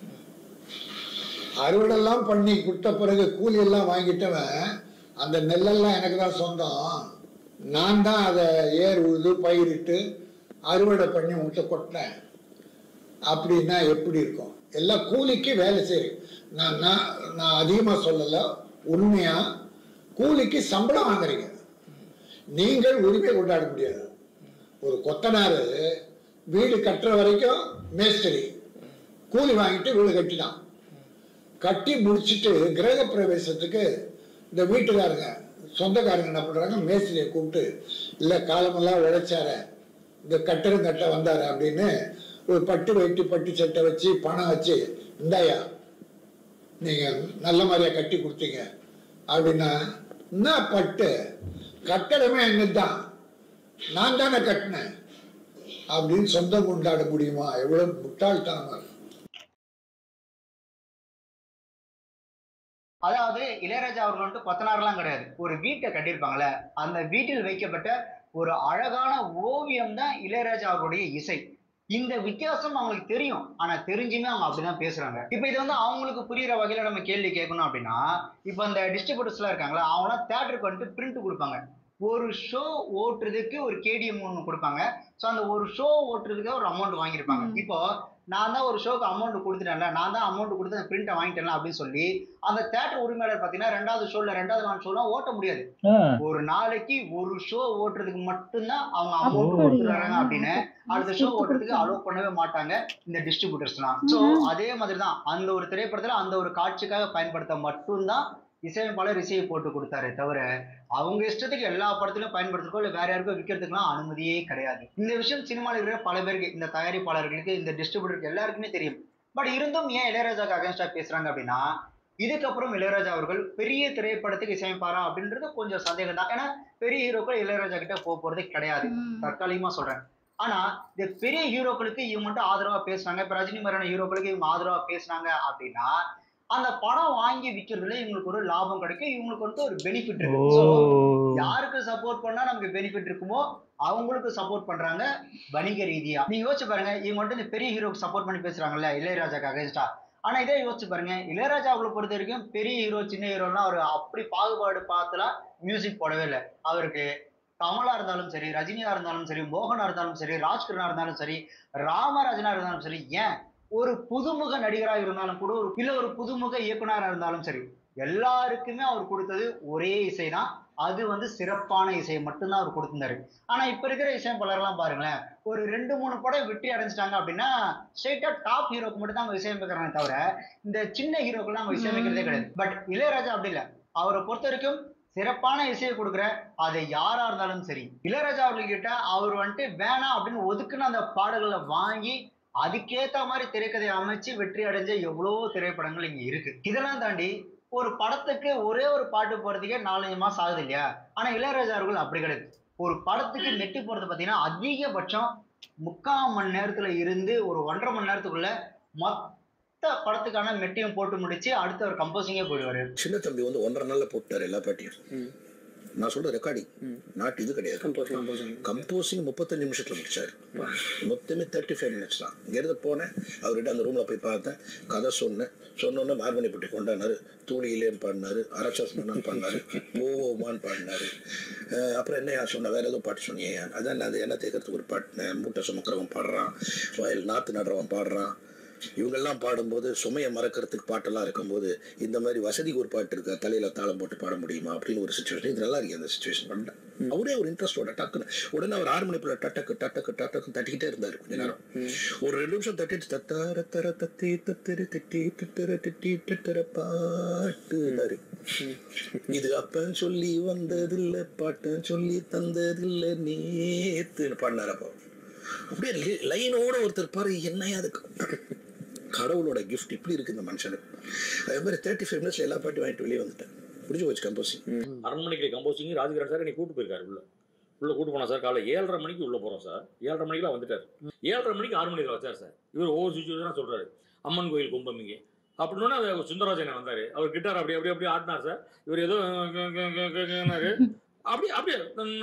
அறுவடைலாம் பண்ணி கொடுத்த பிறகு கூலி எல்லாம் வாங்கிட்டவன் அந்த நெல்லெல்லாம் எனக்கு தான் சொந்தம் நான் தான் அதை ஏர் உழுது பயிரிட்டு அறுவடை பண்ணி உங்கள்கிட்ட கொட்டினேன் அப்படின்னா எப்படி இருக்கும் எல்லாம் கூலிக்கு வேலை செய்யுது நான் நான் நான் அதிகமாக சொல்லலை உண்மையாக கூலிக்கு சம்பளம் வாங்குறீங்க நீங்கள் உரிமை கொண்டாட முடியாது ஒரு கொத்தனார் வீடு கட்டுற வரைக்கும் மேஸ்திரி கூலி வாங்கிட்டு வீடு கட்டினான் கட்டி முடிச்சிட்டு கிரக பிரவேசத்துக்கு இந்த வீட்டுக்காரங்க சொந்தக்காரங்க என்ன பண்ணுறாங்க மேஸ்திரியை கூப்பிட்டு இல்லை காலமெல்லாம் உழைச்சார இந்த கட்டிடம் கட்ட வந்தாரு அப்படின்னு ஒரு பட்டு வெட்டி பட்டு சட்டை வச்சு பணம் வச்சு இந்தாயா நீங்கள் நல்ல மாதிரியா கட்டி கொடுத்தீங்க அப்படின்னா என்ன பட்டு கட்டடமே என்னது தான் நான் தானே கட்டினேன் அப்படின்னு சொந்தம் கொண்டாட முடியுமா எவ்வளவு முட்டாள்தனமா இருக்கு அதாவது இளையராஜா அவர்கள் வந்துட்டு கொத்தனார்லாம் கிடையாது ஒரு வீட்டை கட்டியிருப்பாங்கல்ல அந்த வீட்டில் வைக்கப்பட்ட ஒரு அழகான ஓவியம் தான் இளையராஜா அவர்களுடைய இசை இந்த வித்தியாசம் அவங்களுக்கு தெரியும் ஆனா தெரிஞ்சுமே அவங்க அப்படிதான் பேசுறாங்க இப்ப இது வந்து அவங்களுக்கு புரியுற வகையில நம்ம கேள்வி கேட்கணும் அப்படின்னா இப்ப இந்த டிஸ்ட்ரிபியூட்டர்ஸ் எல்லாம் இருக்காங்களா அவங்களாம் தேட்டருக்கு வந்துட்டு பிரிண்ட் கொடுப்பாங்க ஒரு ஷோ ஓட்டுறதுக்கு ஒரு கேடிஎம் ஒன்று கொடுப்பாங்க ஸோ அந்த ஒரு ஷோ ஓட்டுறதுக்கு ஒரு அமௌண்ட் வாங்கியிருப்பாங்க ம். இப்போ நான் தான் ஒரு ஷோக்கு அமௌண்ட் கொடுத்துட்டேன்ல நான் தான் அமௌண்ட் கொடுத்து அந்த பிரிண்ட்டை வாங்கிட்டேன்ல அப்படின்னு சொல்லி அந்த தேட்டர் உரிமையாளர் பார்த்தீங்கன்னா ரெண்டாவது ஷோல ரெண்டாவது நாள் ஷோலாம் ஓட்ட முடியாது ஆ, ஒரு நாளைக்கு ஒரு ஷோ ஓட்டுறதுக்கு மட்டும்தான் அவங்க அமௌண்ட் அப்படியா? கொடுத்துறாங்க அப்படின்னு அடுத்த ஷோ கொடுத்து ஓட்டுறதுக்கு கொடுத்து. அலோவ் பண்ணவே மாட்டாங்க இந்த டிஸ்ட்ரிபியூட்டர்ஸ்லாம் ஸோ ம்ஹும். அதே மாதிரி தான் அந்த ஒரு திரைப்படத்துல அந்த ஒரு காட்சிக்காக பயன்படுத்த மட்டும்தான் இசையமைப்பாளர் இசையை போட்டு கொடுத்தாரே தவிர அவங்க இஷ்டத்துக்கு எல்லா படத்திலும் பயன்படுத்துறக்கோ இல்லை வேற யாருக்கோ விற்கிறதுக்குலாம் அனுமதியே கிடையாது இந்த விஷயம் சினிமாவில் இருக்கிற பல பேருக்கு இந்த தயாரிப்பாளர்களுக்கு இந்த டிஸ்ட்ரிபியூட்டருக்கு எல்லாருக்குமே தெரியும் பட் இருந்தும் ஏன் இளையராஜாக்கு அகேன்ஸ்டா பேசுறாங்க அப்படின்னா இதுக்கப்புறம் இளையராஜா அவர்கள் பெரிய திரைப்படத்துக்கு இசையமைப்பாரா அப்படின்றது கொஞ்சம் சந்தேகம் தான் ஏன்னா பெரிய ஹீரோக்கள் இளையராஜா கிட்ட போக போறது கிடையாது ம். தற்காலிகமா சொல்றேன் ஆனா இந்த பெரிய ஹீரோக்களுக்கு இவங்க மட்டும் ஆதரவா பேசுனாங்க இப்ப ரஜினி மாதிரியான ஹீரோக்களுக்கு இவங்க ஆதரவா பேசுனாங்க அப்படின்னா அந்த படம் வாங்கி விற்கிறதுல இவங்களுக்கு ஒரு லாபம் கிடைக்கும் இவங்களுக்கு வந்து ஒரு பெனிஃபிட் ஓ இருக்கு So, யாருக்கு சப்போர்ட் பண்ணா நமக்கு பெனிஃபிட் இருக்குமோ அவங்களுக்கு சப்போர்ட் பண்றாங்க வணிக ரீதியா நீங்க யோசிச்சு பாருங்க இவங்க மட்டும் இந்த பெரிய ஹீரோக்கு சப்போர்ட் பண்ணி பேசுறாங்கல்ல இளையராஜாக்கு அகேன்ஸ்டா ஆனா இதே யோசிச்சு பாருங்க இளையராஜா அவங்களை பொறுத்த வரைக்கும் பெரிய ஹீரோ சின்ன ஹீரோலாம் அவர் அப்படி பாகுபாடு பார்த்துலாம் மியூசிக் போடவே இல்லை அவருக்கு கமலா இருந்தாலும் சரி ரஜினியா இருந்தாலும் சரி மோகனா இருந்தாலும் சரி ராஜ்கிரணா இருந்தாலும் சரி ராமராஜனா இருந்தாலும் சரி ஏன் ஒரு புதுமுக நடிகரா இருந்தாலும் கூட ஒரு இல்ல ஒரு புதுமுக இயக்குனரா இருந்தாலும் சரி எல்லாருக்குமே அவர் கொடுத்தது ஒரே இசை தான் அது வந்து சிறப்பான இசையை மட்டும்தான் அவர் கொடுத்திருந்தாரு ஆனா இப்ப இருக்கிற இசையமைப்பாளர்லாம் பாருங்களேன் ஒரு ரெண்டு மூணு படம் வெற்றி அடைஞ்சிட்டாங்க அப்படின்னா ஸ்ட்ரெயிட்டா டாப் ஹீரோக்கு மட்டும் தான் அவங்க இசையமைக்கிறாங்க தவிர இந்த சின்ன ஹீரோக்கெல்லாம் அவங்க இசையமைக்கிறதே கிடையாது பட் இளையராஜா அப்படி இல்ல அவரை பொறுத்த வரைக்கும் சிறப்பான இசையை கொடுக்குற அது யாரா இருந்தாலும் சரி இளையராஜா அவர்கிட்ட அவர் வந்துட்டு வேணாம் அப்படின்னு ஒதுக்குன அந்த பாடல்களை வாங்கி அதுக்கேத்த மாதிரி திரைக்கதை அமைச்சு வெற்றி அடைஞ்ச எவ்வளவோ திரைப்படங்கள் இங்க இருக்கு இதெல்லாம் தாண்டி ஒரு படத்துக்கு ஒரே ஒரு பாட்டு போறதுக்கே நாலஞ்சு மாசம் ஆகுது இல்லையா ஆனா இளையராஜா அவர்கள் அப்படி கிடையாது ஒரு படத்துக்கு நெட்டு போறது பாத்தீங்கன்னா அதிகபட்சம் முக்கால் மணி நேரத்துல இருந்து ஒரு ஒன்றரை மணி நேரத்துக்குள்ள மொத்த படத்துக்கான மெட்டையும் போட்டு முடிச்சு அடுத்த ஒரு கம்போசிங்கே போயிடுவாரு சின்ன தம்பி வந்து ஒன்றரை நாள்ல போட்டாரு எல்லா பாட்டையும் நான் சொல்ற ரெக்கார்டிங் நாட் இது கிடையாது கம்போசிங் முப்பத்தஞ்சு நிமிஷத்துல முடிச்சாரு மொத்தமே தேர்ட்டி ஃபைவ் மினிட்ஸ் தான் இங்கிருந்து போனேன் அவர்கிட்ட அந்த ரூம்ல போய் பார்த்தேன் கதை சொன்னேன் சொன்னோன்னே மார்மணி பட்டி கொண்டாடினாரு தூளியிலேன்னு பாடினாரு அரசாஸ் மன்னன் பாடினாரு ஓமான்னு பாடினாரு அஹ் அப்புறம் என்ன சொன்ன வேற ஏதோ பாட்டு சொன்னீங்க அதான் நான் அது என்ன தேக்கிறதுக்கு ஒரு பாட்டு மூட்டை சுமக்கிறவன் பாடுறான் வயல் நாற்று நடுறவன் பாடுறான் இவங்கெல்லாம் பாடும்போது சுமையை மறக்கிறதுக்கு பாட்டெல்லாம் இருக்கும்போது இந்த மாதிரி வசதிக்கு ஒரு பாட்டு இருக்கா தலையில தாளம் போட்டு பாட முடியுமா அப்படின்னு ஒரு சுச்சுவேஷன் இது நல்லா இருக்கு அந்த சுச்சுவேஷன் பண்ணேன் அவரே ஒரு இன்ட்ரெஸ்டோட டக்குன்னு உடனே அவர் ஆறு மணி போல டட்டக்கு டட்டக்கு டட்டக்கு தட்டிக்கிட்டே இருந்தார் கொஞ்ச நேரம் ஒரு ரெண்டு நிமிஷம் தட்டிட்டு தத்தார தர தத்தி தத்திர தட்டி தத்திர தட்டி தத்திர பாட்டுனாரு இது அப்பன்னு சொல்லி வந்ததில்ல பாட்டன் சொல்லி தந்ததில்ல நேத்துன்னு பாடினார் அப்போ அப்படியே லி- லைனோட ஒருத்தர் பாரு என்னையா அதுக்கு கடவுளோட கிஃப்ட் இப்படி இருக்கு இந்த மனுஷனுக்கு அதே மாதிரி தேர்ட்டி ஃபைவ் மினிட்ஸ்ல எல்லா பாட்டும் வாங்கிட்டு வெளியே வந்துட்டேன் புரிஞ்சு போச்சு கம்போசிங் அரண்மனைக்கு கம்போசிங் ராஜகிரண் சார் என்னை கூட்டு போயிருக்காரு உள்ள உள்ள கூட்டு போனா சார் காலை ஏழரை மணிக்கு உள்ள போறோம் சார் ஏழரை மணிக்கெல்லாம் வந்துட்டார் ஏழரை மணிக்கு ஆறு மணிக்கு வச்சார் சார் இவர் ஒவ்வொரு சுச்சுவேஷனாக சொல்றாரு அம்மன் கோயில் கும்பமிங்க அப்படின்னா அது சுந்தரராஜன் வந்தாரு அவர் கிட்டார் அப்படி அப்படி அப்படி ஆடினார் சார் இவர் ஏதோ க- க- க- க- கன்னாரு. அப்படியே அப்படியே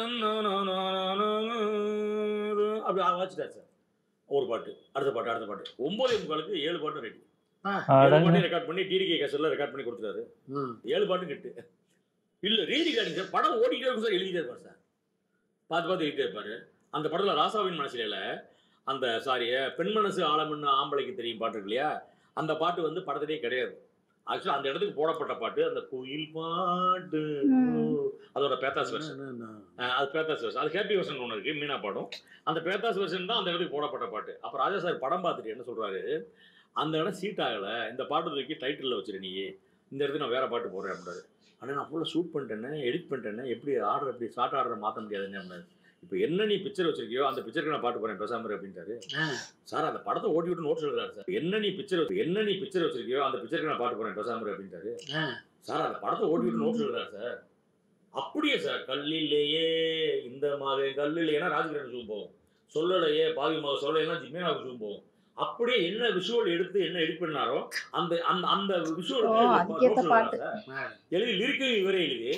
அப்படி வச்சுட்டார் சார் ஒரு பாட்டு அடுத்த பாட்டு அடுத்த பாட்டு ஒன்பதே முக்காலுக்கு ஏழு பாட்டு ரெடி ஏழு அடங்க பாட்டு ரெக்கார்ட் பண்ணி டிடிகே கேசட்ல ரெக்கார்ட் பண்ணி கொடுத்துட்டாரு ஏழு பாட்டு கெட்டு இல்ல ரீடி கார்டிங் சார் படம் ஓடிக்கிட்டே இருக்கும் சார் எழுதிட்டே இருப்பார் சார் பார்த்து பார்த்து எழுதிட்டே இருப்பாரு அந்த படத்துல ராசாவின் மனசில அந்த சாரி பெண் மனசு ஆழம்னு ஆம்பளைக்கு தெரியும் பாட்டு இருக்கு இல்லையா அந்த பாட்டு வந்து படத்திலே கிடையாது ஆக்சுவலா அந்த இடத்துக்கு போடப்பட்ட பாட்டு அந்த குயில் பாட்டு ம். அதோட பேத்தாஸ் வெர்ஷன் அது பேத்தாஸ் வெர்ஷன் அது ஹேப்பி வெர்ஷன் ஒன்று இருக்கு மீனா பாடும் அந்த பேத்தாஸ் வெர்ஷன் தான் அந்த இடத்துக்கு போடப்பட்ட பாட்டு அப்போ ராஜா சார் படம் பார்த்துட்டு என்ன சொல்றாரு அந்த இடம் சீட் ஆகலை இந்த பாட்டு தூக்கி டைட்டிலில் வச்சிரு நீ இந்த இடத்துக்கு நான் வேற பாட்டு போடுறேன் அப்படின்னாரு ஆனால் நான் ஃபுல்லாக ஷூட் பண்ணிட்டேனே எடிட் பண்ணிட்டேனே எப்படி ஆர்டர் எப்படி ஷார்ட் ஆர்டரை மாற்ற முடியாதுன்னு அப்படின்னாரு இப்போ என்ன நீ பிக்சர் வச்சிருக்கியோ அந்த பிக்சருக்கு நான் பாட்டு போறேன் பேசாம இரு அப்படின்ட்டாரு சார் அந்த படத்தை ஓட்டி விட்டு நோட்ஸ் எழுதுறாரு சார் என்ன நீ பிக்சர் என்ன நீ பிக்சர் வச்சிருக்கியோ அந்த பிக்சருக்கு நான் பாட்டு போறேன் பேசாம இரு அப்படின்ட்டாரு சார் அந்த படத்தை ஓட்டி விட்டு நோட்ஸ் எழுதுறாரு சார் அப்படியே சார் கல்லிலேயே இந்த மாதிரி கல்லிலேனா ராஜகிரண் ஜூம் போகும் சொல்லலையே பாவி மக சொல்லலைன்னா ஜிம்மேனாவுக்கு ஜூம் போகும் அப்படியே என்ன விஷுவல் எடுத்து என்ன எடிட் பண்ணாரோ அந்த அந்த அந்த விஷுவல் ஓ, அதுக்கேத்த பாட்டு. எழுதி லிரிக்கையும் இவரே எழுதி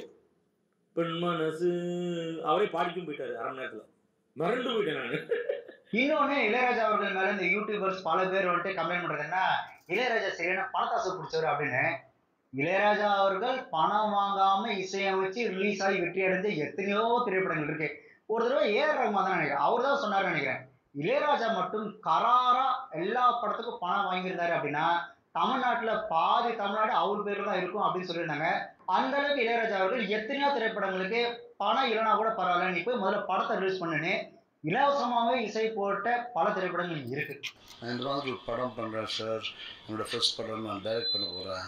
பெண் மனசு அவரே பாடிக்கும் போயிட்டாரு அரை மணி நேரத்துல மறந்து போயிட்டேன் நான் இன்னொன்னு இளையராஜா அவர்கள் மேல இந்த யூடியூபர்ஸ் பல பேர் வந்துட்டு கம்ப்ளைண்ட் பண்றது என்ன இளையராஜா சரியான பணத்தாசை பிடிச்சவர் அப்படின்னு இளையராஜா அவர்கள் பணம் வாங்காம இசையமைச்சு ரிலீஸ் ஆகி வெற்றி அடைஞ்ச எத்தனையோ திரைப்படங்கள் இருக்கு ஒரு தடவை ஏஆர் ரஹ்மான் தான் நினைக்கிறேன் அவர் தான் சொன்னார் நினைக்கிறேன் இளையராஜா மட்டும் கராரா எல்லா படத்துக்கும் பணம் வாங்கியிருந்தாரு அப்படின்னா தமிழ்நாட்டுல பாதி தமிழ்நாடு அவர் பேர்ல தான் இருக்கும் அப்படின்னு சொல்லியிருந்தாங்க அந்த அளவுக்கு இளையராஜா அவர்கள் எத்தனையோ திரைப்படங்களுக்கு பணம் இல்லைனா கூட பரவாயில்ல நீ போய் முதல்ல படத்தை ரிலீஸ் பண்ணுன்னு இலவசமாகவே இசை போட்ட பல திரைப்படங்கள் இருக்கு நான் இந்த மாதிரி ஒரு படம் பண்ணுறேன் சார் என்னோட ஃபர்ஸ்ட் படம் நான் டைரக்ட் பண்ண போகிறேன்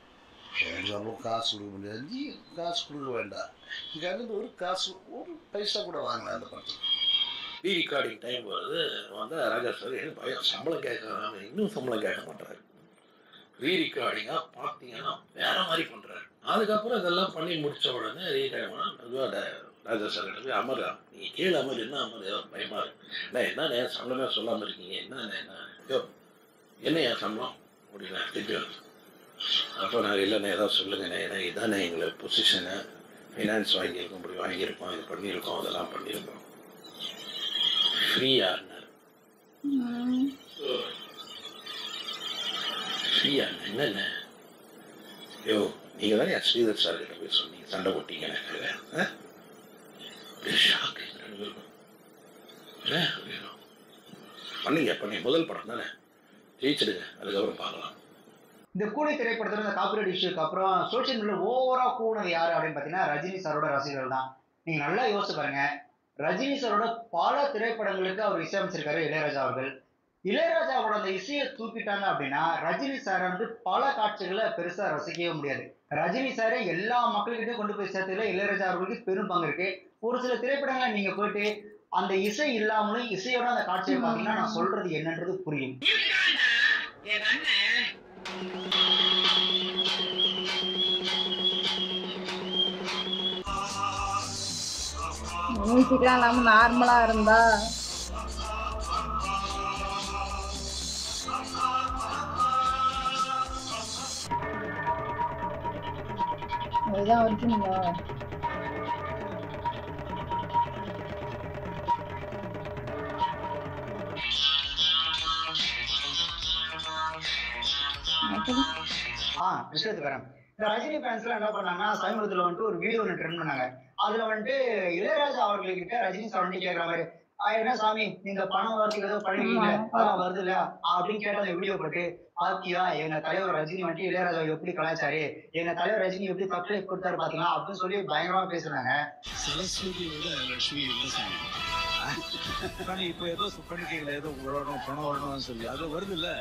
எனக்கு அவ்வளோ காசு கொடுக்க முடியாது நீ காசு கொடுக்க வேண்டாம் இங்கே இருந்து ஒரு காசு ஒரு பைசா கூட வாங்கல அந்த படத்துக்கு ரீ ரெக்கார்டிங் டைம் வருது வந்து ராஜா சார் எனக்கு பயம் சம்பளம் கேட்கறாங்க இன்னும் சம்பளம் கேட்க மாட்டாரு ரீ ரெக்கார்டிங்காக பார்த்தீங்கன்னா வேற மாதிரி பண்ணுறாரு அதுக்கப்புறம் இதெல்லாம் பண்ணி முடிச்ச உடனே ரீ ரெக்கார்டிங் ராஜா சார் கிட்ட போய் அமர் நீ கீழே அமர் என்ன அமர் ஏதோ பயமா இருக்கு நான் என்ன சம்பளமே சொல்லாமல் இருக்கீங்க என்ன என்ன யோ என்ன என் சம்பளம் அப்படின்னா திட்டம் அப்போ நான் இல்லைண்ணே ஏதாவது சொல்லுங்கண்ணே ஏன்னா இதானே எங்களை பொசிஷனு ஃபைனான்ஸ் வாங்கியிருக்கோம் இப்படி வாங்கியிருக்கோம் இது பண்ணியிருக்கோம் அதெல்லாம் பண்ணியிருக்கோம் ஃப்ரீயா ம். ஃப்ரீயா என்னென்ன ஐயோ நீங்க தானே ஸ்ரீதர் சார் கிட்ட போய் சொன்னீங்க சண்டை போட்டீங்க எனக்கு ஷாக்கு ரெண்டு பேருக்கும் என்ன? அப்படின்னா, பண்ணீங்க பண்ணீங்க முதல் படம் தானே ஜெயிச்சிடுங்க அதுக்கப்புறம் பார்க்கலாம் இந்த கூலி திரைப்படத்துல இந்த காப்பிரைட் இஷ்யூக்கு அப்புறம் சோஷியல் மீடியா ஓவரா கூடது யாரு அப்படின்னு பாத்தீங்கன்னா ரஜினி சாரோட ரசிகர்கள் தான் நீங்க நல்லா யோசிச்சு பாருங்க ரஜினி சாரோட பல திரைப்படங்களுக்கு அவர் இசையமைச்சிருக்காரு இளையராஜா அவர்கள் இளையராஜாவோட அந்த இசையை தூக்கிட்டாங்க அப்படின்னா ரஜினி சார் வந்து பல காட்சிகளை பெருசா ரசிக்கவே முடியாது ரஜினி சாரை எல்லா மக்கள்கிட்டயும் கொண்டு போய் சேர்த்ததுல இளையராஜா அவர்களுக்கு பெரும் பங்கு இருக்கு ஒரு சில திரைப்படங்களை நீங்க போயிட்டு அந்த இசை இல்லாமலும் இசையோட அந்த காட்சியை பார்த்தீங்கன்னா நான் சொல்றது என்னன்றது புரியும் மியூசிக்லாம் இல்லாம நார்மலா இருந்தா அதுதான் ஒரிஜினலா ஆ விஷயத்துக்கு வரேன் இந்த ரஜினி ஃபேன்ஸ்லாம் என்ன பண்ணாங்கன்னா சமீபத்தில் வந்துட்டு ஒரு வீடியோ ஒன்று ட்ரெண்ட் பண்ணாங்க அதுல வந்துட்டு இளையராஜா அவர்கள்கிட்ட ரஜினி சார் வந்துட்டு கேட்குற மாதிரி "ஆ, என்ன சாமி நீங்க பணம் வரதுக்கு ஏதோ பண்ணுவீங்க ஆமா. அதான் வருது இல்ல அப்படின்னு கேட்ட அந்த வீடியோ போட்டு பாத்தியா எங்க தலைவர் ரஜினி வந்துட்டு இளையராஜா எப்படி கலாச்சாரு எங்க தலைவர் ரஜினி எப்படி தப்பு கொடுத்தாரு பாத்தீங்களா அப்படின்னு சொல்லி பயங்கரமா பேசுறாங்க சரஸ்வதியோட லட்சுமி இல்லை சாமி பண்ணி இப்போ ஏதோ பண்ணிக்கீங்களே ஏதோ வரணும் பணம் வரணும்னு சொல்லி அது வருது இல்ல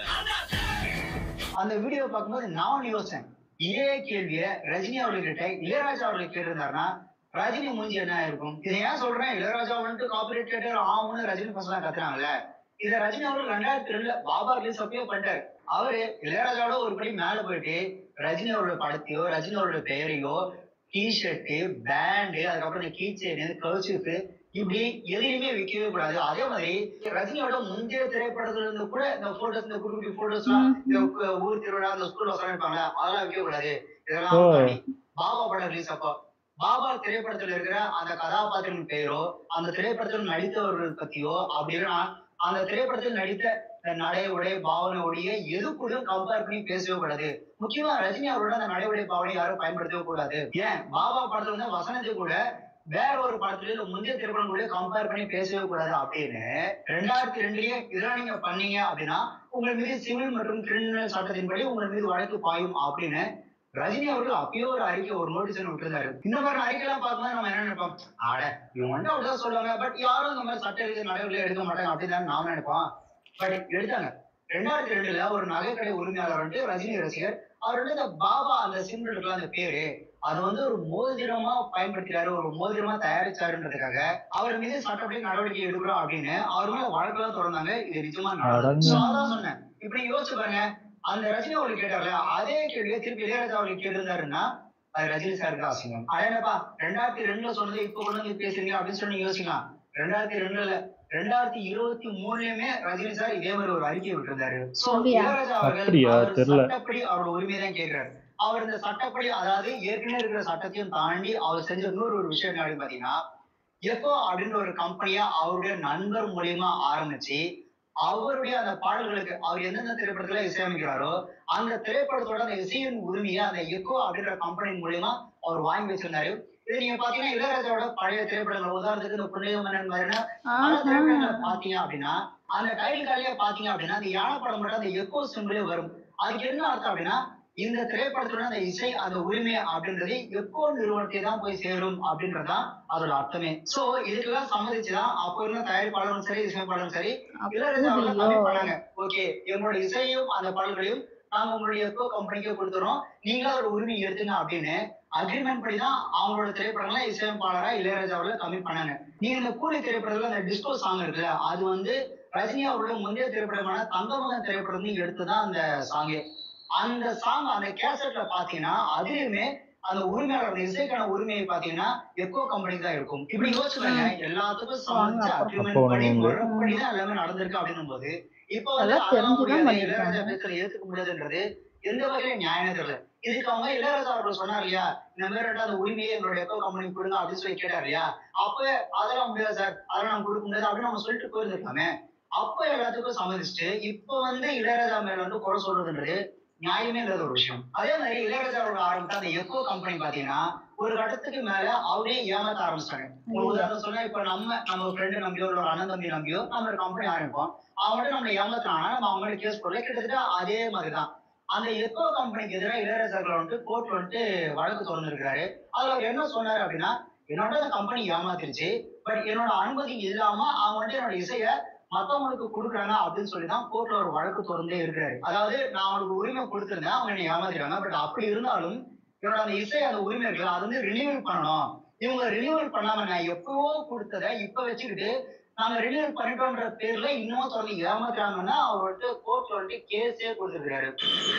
அந்த வீடியோ பார்க்கும்போது நான் யோசிச்சேன் இதே கேள்விய ரஜினி அவர்கிட்ட இளையராஜா அவர்கள் கேட்டிருந்தாருன்னா ரஜினி மூஞ்சி என்ன இருக்கும் இதை ஏன் சொல்றேன் இளையராஜா வந்துட்டு காப்பரேட் கேட்டர் ஆகும்னு ரஜினி பசங்க கத்துறாங்கல்ல இத ரஜினி அவர்கள் ரெண்டாயிரத்தி ரெண்டுல பாபா ரிலீஸ் அப்பயோ பண்ணிட்டாரு அவரு இளையராஜாவோட ஒரு படி மேல போயிட்டு ரஜினி அவரோட படத்தையோ ரஜினி அவரோட பெயரையோ டிஷர்ட் பேண்டு அதுக்கப்புறம் இந்த கீ செயின் கர்ச்சிப்பு இப்படி எதையுமே விற்கவே கூடாது அதே மாதிரி ரஜினியோட முந்தைய திரைப்படத்துல இருந்து கூட இந்த போட்டோஸ் இந்த குட்டி குட்டி போட்டோஸ் எல்லாம் இந்த கு- ஊர் திருவிழா இந்த ஸ்கூல்ல இருப்பாங்க அதெல்லாம் விற்க கூடாது இதெல்லாம் ஓ. தாண்டி பாபா படம் ரிலீஸ் அப்போ பாபா திரைப்படத்துல இருக்கிற அந்த கதாபாத்திரம் பெயரோ அந்த திரைப்படத்தில் நடித்தவர்கள் பத்தியோ அப்படின்னா அந்த திரைப்படத்தில் நடித்த இந்த நடை உடை பாவனை ஒடிய எது கூட கம்பேர் பண்ணி பேசவே கூடாது முக்கியமா ரஜினி அவரோட அந்த நடை உடை பாவனை யாரும் பயன்படுத்தவே கூடாது ஏன் பாபா படத்துல வந்து வசனத்தை கூட வேற ஒரு படத்துல இல்ல முந்தைய திரைப்படம் கூட கம்பேர் பண்ணி பேசவே கூடாது அப்படின்னு ரெண்டாயிரத்தி ரெண்டுலயே இதெல்லாம் நீங்க பண்ணீங்க அப்படின்னா உங்கள் மீது சிவில் மற்றும் கிரிமினல் சட்டத்தின்படி உங்கள் மீது வழக்கு பாயும் அப்படின்னு ரஜினி அவர்கள் அப்பயே ஒரு அறிக்கை ஒரு நோட்டீஸ் விட்டுருந்தாரு இந்த மாதிரி அறிக்கை எல்லாம் பார்க்கும்போது நம்ம என்ன நினைப்போம் ஆட இவங்க வந்து அப்படிதான் சொல்லுவாங்க பட் யாரும் இந்த மாதிரி சட்ட ரீதியாக நடவடிக்கை எடுக்க மாட்டாங்க அப்படின்னு நாம நினைப்போம் பட் எடுத்தாங்க ரெண்டாயிரத்தி ரெண்டுல ஒரு நகைக்கடை உரிமையாளர் வந்து ரஜினி ரசிகர் அவர் வந்து இந்த பாபா அந்த சிம்பிள் இருக்குல்ல அந்த பேரு அது வந்து ஒரு மோதிரமா பயன்படுத்துறாரு ஒரு மோதிரமா தயாரிச்சாருன்றதுக்காக அவர் மீது சட்டப்படி நடவடிக்கை எடுக்கிறோம் அப்படின்னு அவர் மேல வழக்கெல்லாம் திறந்தாங்க இது நிஜமா நடந்தது. அடங்க. So, அதான் சொன்னேன் இப்படி யோசிச்சு பாருங்க அந்த ரஜினி அவர்கள் கேட்டார்ல அதே கேள்வியை திருப்பி இளையராஜா அவர்கள் கேட்டிருந்தாருன்னா அது ரஜினி சாருக்கு அசிங்கம் அதேனப்பா ரெண்டாயிரத்தி ரெண்டுல சொன்னது இப்ப கொண்டு வந்து பேசுறீங்க அப்படின்னு சொல்லி யோசிக்கலாம் ரெண்டாயிரத்தி ரெண்டுல ரெண்டாயிரத்தி இருபத்தி மூணுலயுமே ரஜினி சார் இதே மாதிரி ஒரு அறிக்கை விட்டிருந்தாரு So, அப்படியா? இளையராஜா அவர்கள் அப்படியா? அவர் தெரியல. சட்டப்படி அவரோட உரிமையை தான் கேட்கிறாரு அவர் இந்த சட்டப்படி அதாவது ஏற்கனவே இருக்கிற சட்டத்தையும் தாண்டி அவர் செஞ்ச இன்னொரு ஒரு விஷயம் என்ன அப்படின்னு பாத்தீங்கன்னா எப்போ அப்படின்ற ஒரு கம்பெனியா அவருடைய நண்பர் மூலியமா ஆரம்பிச்சு அவருடைய அந்த பாடல்களுக்கு அவர் எந்தெந்த திரைப்படத்துல இசையமைக்கிறாரோ அந்த திரைப்படத்தோட அந்த இசையின் உரிமையை அந்த எக்கோ அப்படின்ற கம்பெனி மூலியமா அவர் வாங்கி வச்சிருந்தாரு இது நீங்க பாத்தீங்கன்னா இளையராஜாவோட பழைய திரைப்படங்கள் உதாரணத்துக்கு இந்த புண்ணிய மன்னன் மாதிரினா பல ஆஹா. திரைப்படங்களை பாத்தீங்க அப்படின்னா அந்த டைட்டில் காலியா பாத்தீங்க அப்படின்னா அந்த யானை படம் மட்டும் அந்த எக்கோ சிம்பிளே வரும் அதுக்கு என்ன அர்த்தம் அப்படின்னா இந்த திரைப்படத்தோட அந்த இசை அந்த உரிமை அப்படின்றது எக்கோ நிறுவனத்தை தான் போய் சேரும் அப்படின்றதுதான் அதோட அர்த்தமே சோ இதுக்கெல்லாம் சம்மதிச்சுதான் அப்போ இருந்த தயாரிப்பாளரும் சரி இசையமைப்பாளரும் சரி இளையராஜா அவர்கள் அப்படியோ? கம்மி பண்ணாங்க ஓகே எங்களோட இசையும் அந்த பாடல்களையும் நாங்க உங்களுடைய எக்கோ கம்பெனிக்கே கொடுத்துறோம் நீங்களும் அதோட உரிமை எடுத்துங்க அப்படின்னு அக்ரிமெண்ட் படி தான் அவங்களோட திரைப்படங்களை இசையமைப்பாளரா இளையராஜா அவர்கள் கம்மி பண்ணாங்க நீங்க இந்த கூலி திரைப்படத்துல அந்த டிஸ்கோ சாங் இருக்குல்ல அது வந்து ரஜினி அவரோட முந்தைய திரைப்படமான தங்கமகன் திரைப்படம் எடுத்துதான் அந்த சாங்கே அந்த சாங் அந்த கேசட்ல பாத்தீங்கன்னா அதுலயுமே அந்த உரிமையாளர் அந்த இசைக்கான உரிமையை பாத்தீங்கன்னா எக்கோ கம்பெனி தான் இருக்கும் இப்படி யோசிச்சுக்கோங்க எல்லாத்துக்கும் சமைச்சு அப்போ அக்ரிமெண்ட் நம்ம படி வந்து- முறைப்படி தான் எல்லாமே நடந்திருக்கு அப்படின்னும் போது இப்போ வந்து அதெல்லாம் அதெல்லாம் தெரிஞ்சுதான் முடியாது பண்ணிருக்காங்க. இளையராஜா பேசுறத ஏத்துக்க முடியாதுன்றது எந்த வகையில நியாயம் தெரியல இதுக்கு அவங்க இளையராஜா அவர்கள் சொன்னார் இல்லையா இந்த மாதிரி அந்த உரிமையை எங்களுடைய எக்கோ கம்பெனி கொடுங்க அப்படின்னு சொல்லி கேட்டார் இல்லையா அப்ப அதெல்லாம் முடியாது சார் அதெல்லாம் நம்ம கொடுக்க முடியாது அப்படின்னு நம்ம சொல்லிட்டு போயிருந்திருக்காமே அப்ப எல்லாத்துக்கும் சம்மதிச்சுட்டு இப்ப வந்து இளையராஜா மேல வந்து குறை சொல்றதுன்றது நியாயமே இல்லாத ஒரு விஷயம் அதே மாதிரி இளையராஜாவோட ஆரம்பித்த அந்த எக்கோ கம்பெனி பாத்தீங்கன்னா ஒரு கட்டத்துக்கு மேல அவரே ஏமாத்த ஆரம்பிச்சாங்க ஒரு உதாரணம் சொன்னா இப்ப நம்ம நம்ம ஃப்ரெண்டு நம்பியோ இல்ல ஒரு அண்ணன் தம்பி நம்பியோ நம்ம ஒரு கம்பெனி ஆரம்பிப்போம் அவங்கள்ட்ட நம்ம ஏமாத்துறாங்கன்னா நம்ம அவங்க மேல கேஸ் போடல கிட்டத்தட்ட அதே மாதிரிதான் அந்த எக்கோ கம்பெனிக்கு எதிராக இளையராஜாக்கள் வந்துட்டு கோர்ட் வந்துட்டு வழக்கு திறந்திருக்காரு அதுல அவர் என்ன சொன்னாரு அப்படின்னா என்னோட அந்த கம்பெனி ஏமாத்திருச்சு பட் என்னோட அனுமதி இல்லாம அவங்க வந்துட்டு என்னோட இசைய மத்தவங்களுக்கு கொடுக்குறாங்க அப்படின்னு சொல்லி தான் கோர்ட்ல ஒரு வழக்கு திறந்தே இருக்கிறாரு அதாவது நான் அவங்களுக்கு உரிமை கொடுத்திருந்தேன் அவங்க என்னை ஏமாத்திட்டாங்க பட் அப்படி இருந்தாலும் என்னோட அந்த இசை அந்த உரிமை இருக்குல்ல அது வந்து ரினியூவல் பண்ணணும் இவங்க ரினியூவல் பண்ணாம நான் எப்பவோ கொடுத்ததை இப்ப வச்சுக்கிட்டு நாங்க ரினியூவல் பண்ணிட்டோன்ற பேர்ல இன்னும் தொடர்ந்து ஏமாத்துறாங்கன்னா அவர் வந்துட்டு கோர்ட்ல வந்துட்டு கேஸே கொடுத்துருக்காரு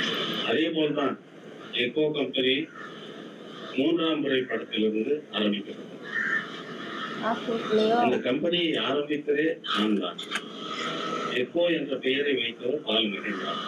அதே போல்தான் எக்கோ கம்பெனி மூன்றாம் முறை படத்திலிருந்து ஆரம்பிக்கிறது ஹாஸ்பிட்டல்லையோ அந்த கம்பெனியை ஆரம்பித்ததே நான் தான் எக்கோ என்ற பெயரை வைத்தவர் பால் மகேந்திரன்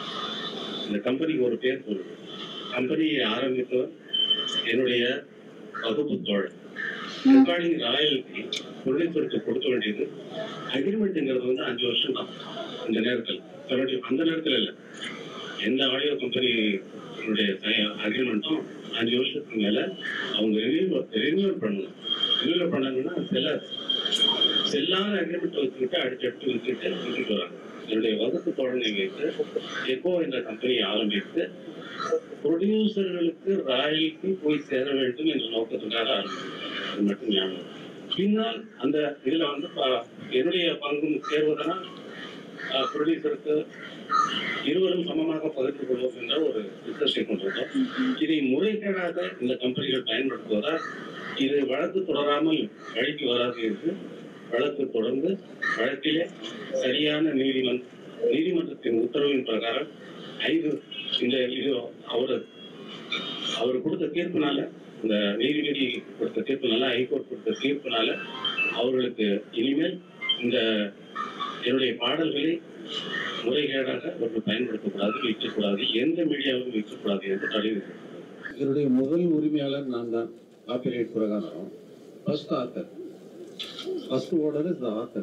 இந்த கம்பெனிக்கு ஒரு பேர் சொல்லுது கம்பெனியை ஆரம்பித்தவர் என்னுடைய வகுப்பு தோழர் ரெக்கார்டிங் ராயல்டி தொழில்நுட்பத்தை கொடுக்க வேண்டியது அக்ரிமெண்ட்ங்கிறது வந்து அஞ்சு வருஷம் தான் இந்த நேரத்தில் தொண்ணூற்றி அந்த நேரத்தில் இல்லை எந்த ஆடியோ கம்பெனியுடைய அக்ரிமெண்ட்டும் அஞ்சு வருஷத்துக்கு மேல அவங்க ரினியூவல் ரினியூவல் பண்ணணும் ரினியூவல் பண்ணாங்கன்னா செல்லாது செல்லாத அக்ரிமெண்ட் வச்சுக்கிட்டு அடுத்தடுத்து வச்சுட்டு விட்டுட்டு வராங்க என்னுடைய வகுப்பு தோழனை வைத்து எக்கோ என்ற கம்பெனியை ஆரம்பித்து ப்ரொடியூசர்களுக்கு ராயல்ட்டி போய் சேர வேண்டும் என்ற நோக்கத்துக்காக ஆரம்பித்தது அது மட்டும் ஞாபகம் பின்னால் அந்த இதுல வந்து ப- என்னுடைய பங்கும் சேர்வதனால் ப்ரொடியூசருக்கு இருவரும் சமமாக பகிர்ந்து கொள்வோம் என்ற ஒரு டிஸ்கஷனை கொண்டிருந்தோம் இதை முறைகேடாக இந்த கம்பெனிகள் பயன்படுத்துவதால் இது வழக்கு தொடராமல் வழிக்கு வராது என்று வழக்கு தொடர்ந்து வழக்கிலே சரியான நீதிமன்ற நீதிமன்றத்தின் உத்தரவின் பிரகாரம் ஐந்து இந்த இது அவர் அவர் கொடுத்த தீர்ப்புனால இந்த நீதிபதி கொடுத்த தீர்ப்புனால ஹைகோர்ட் கொடுத்த தீர்ப்புனால அவர்களுக்கு இனிமேல் இந்த என்னுடைய பாடல்களை முறைகேடாக அவர்கள் பயன்படுத்தக்கூடாது விற்கக்கூடாது எந்த மீடியாவும் விற்கக்கூடாது என்று தடை விதிக்கப்பட்டது. இதனுடைய முதல் உரிமையாளர் நான் தான் காப்பிரைட் பிரகாரம் first author first order is the author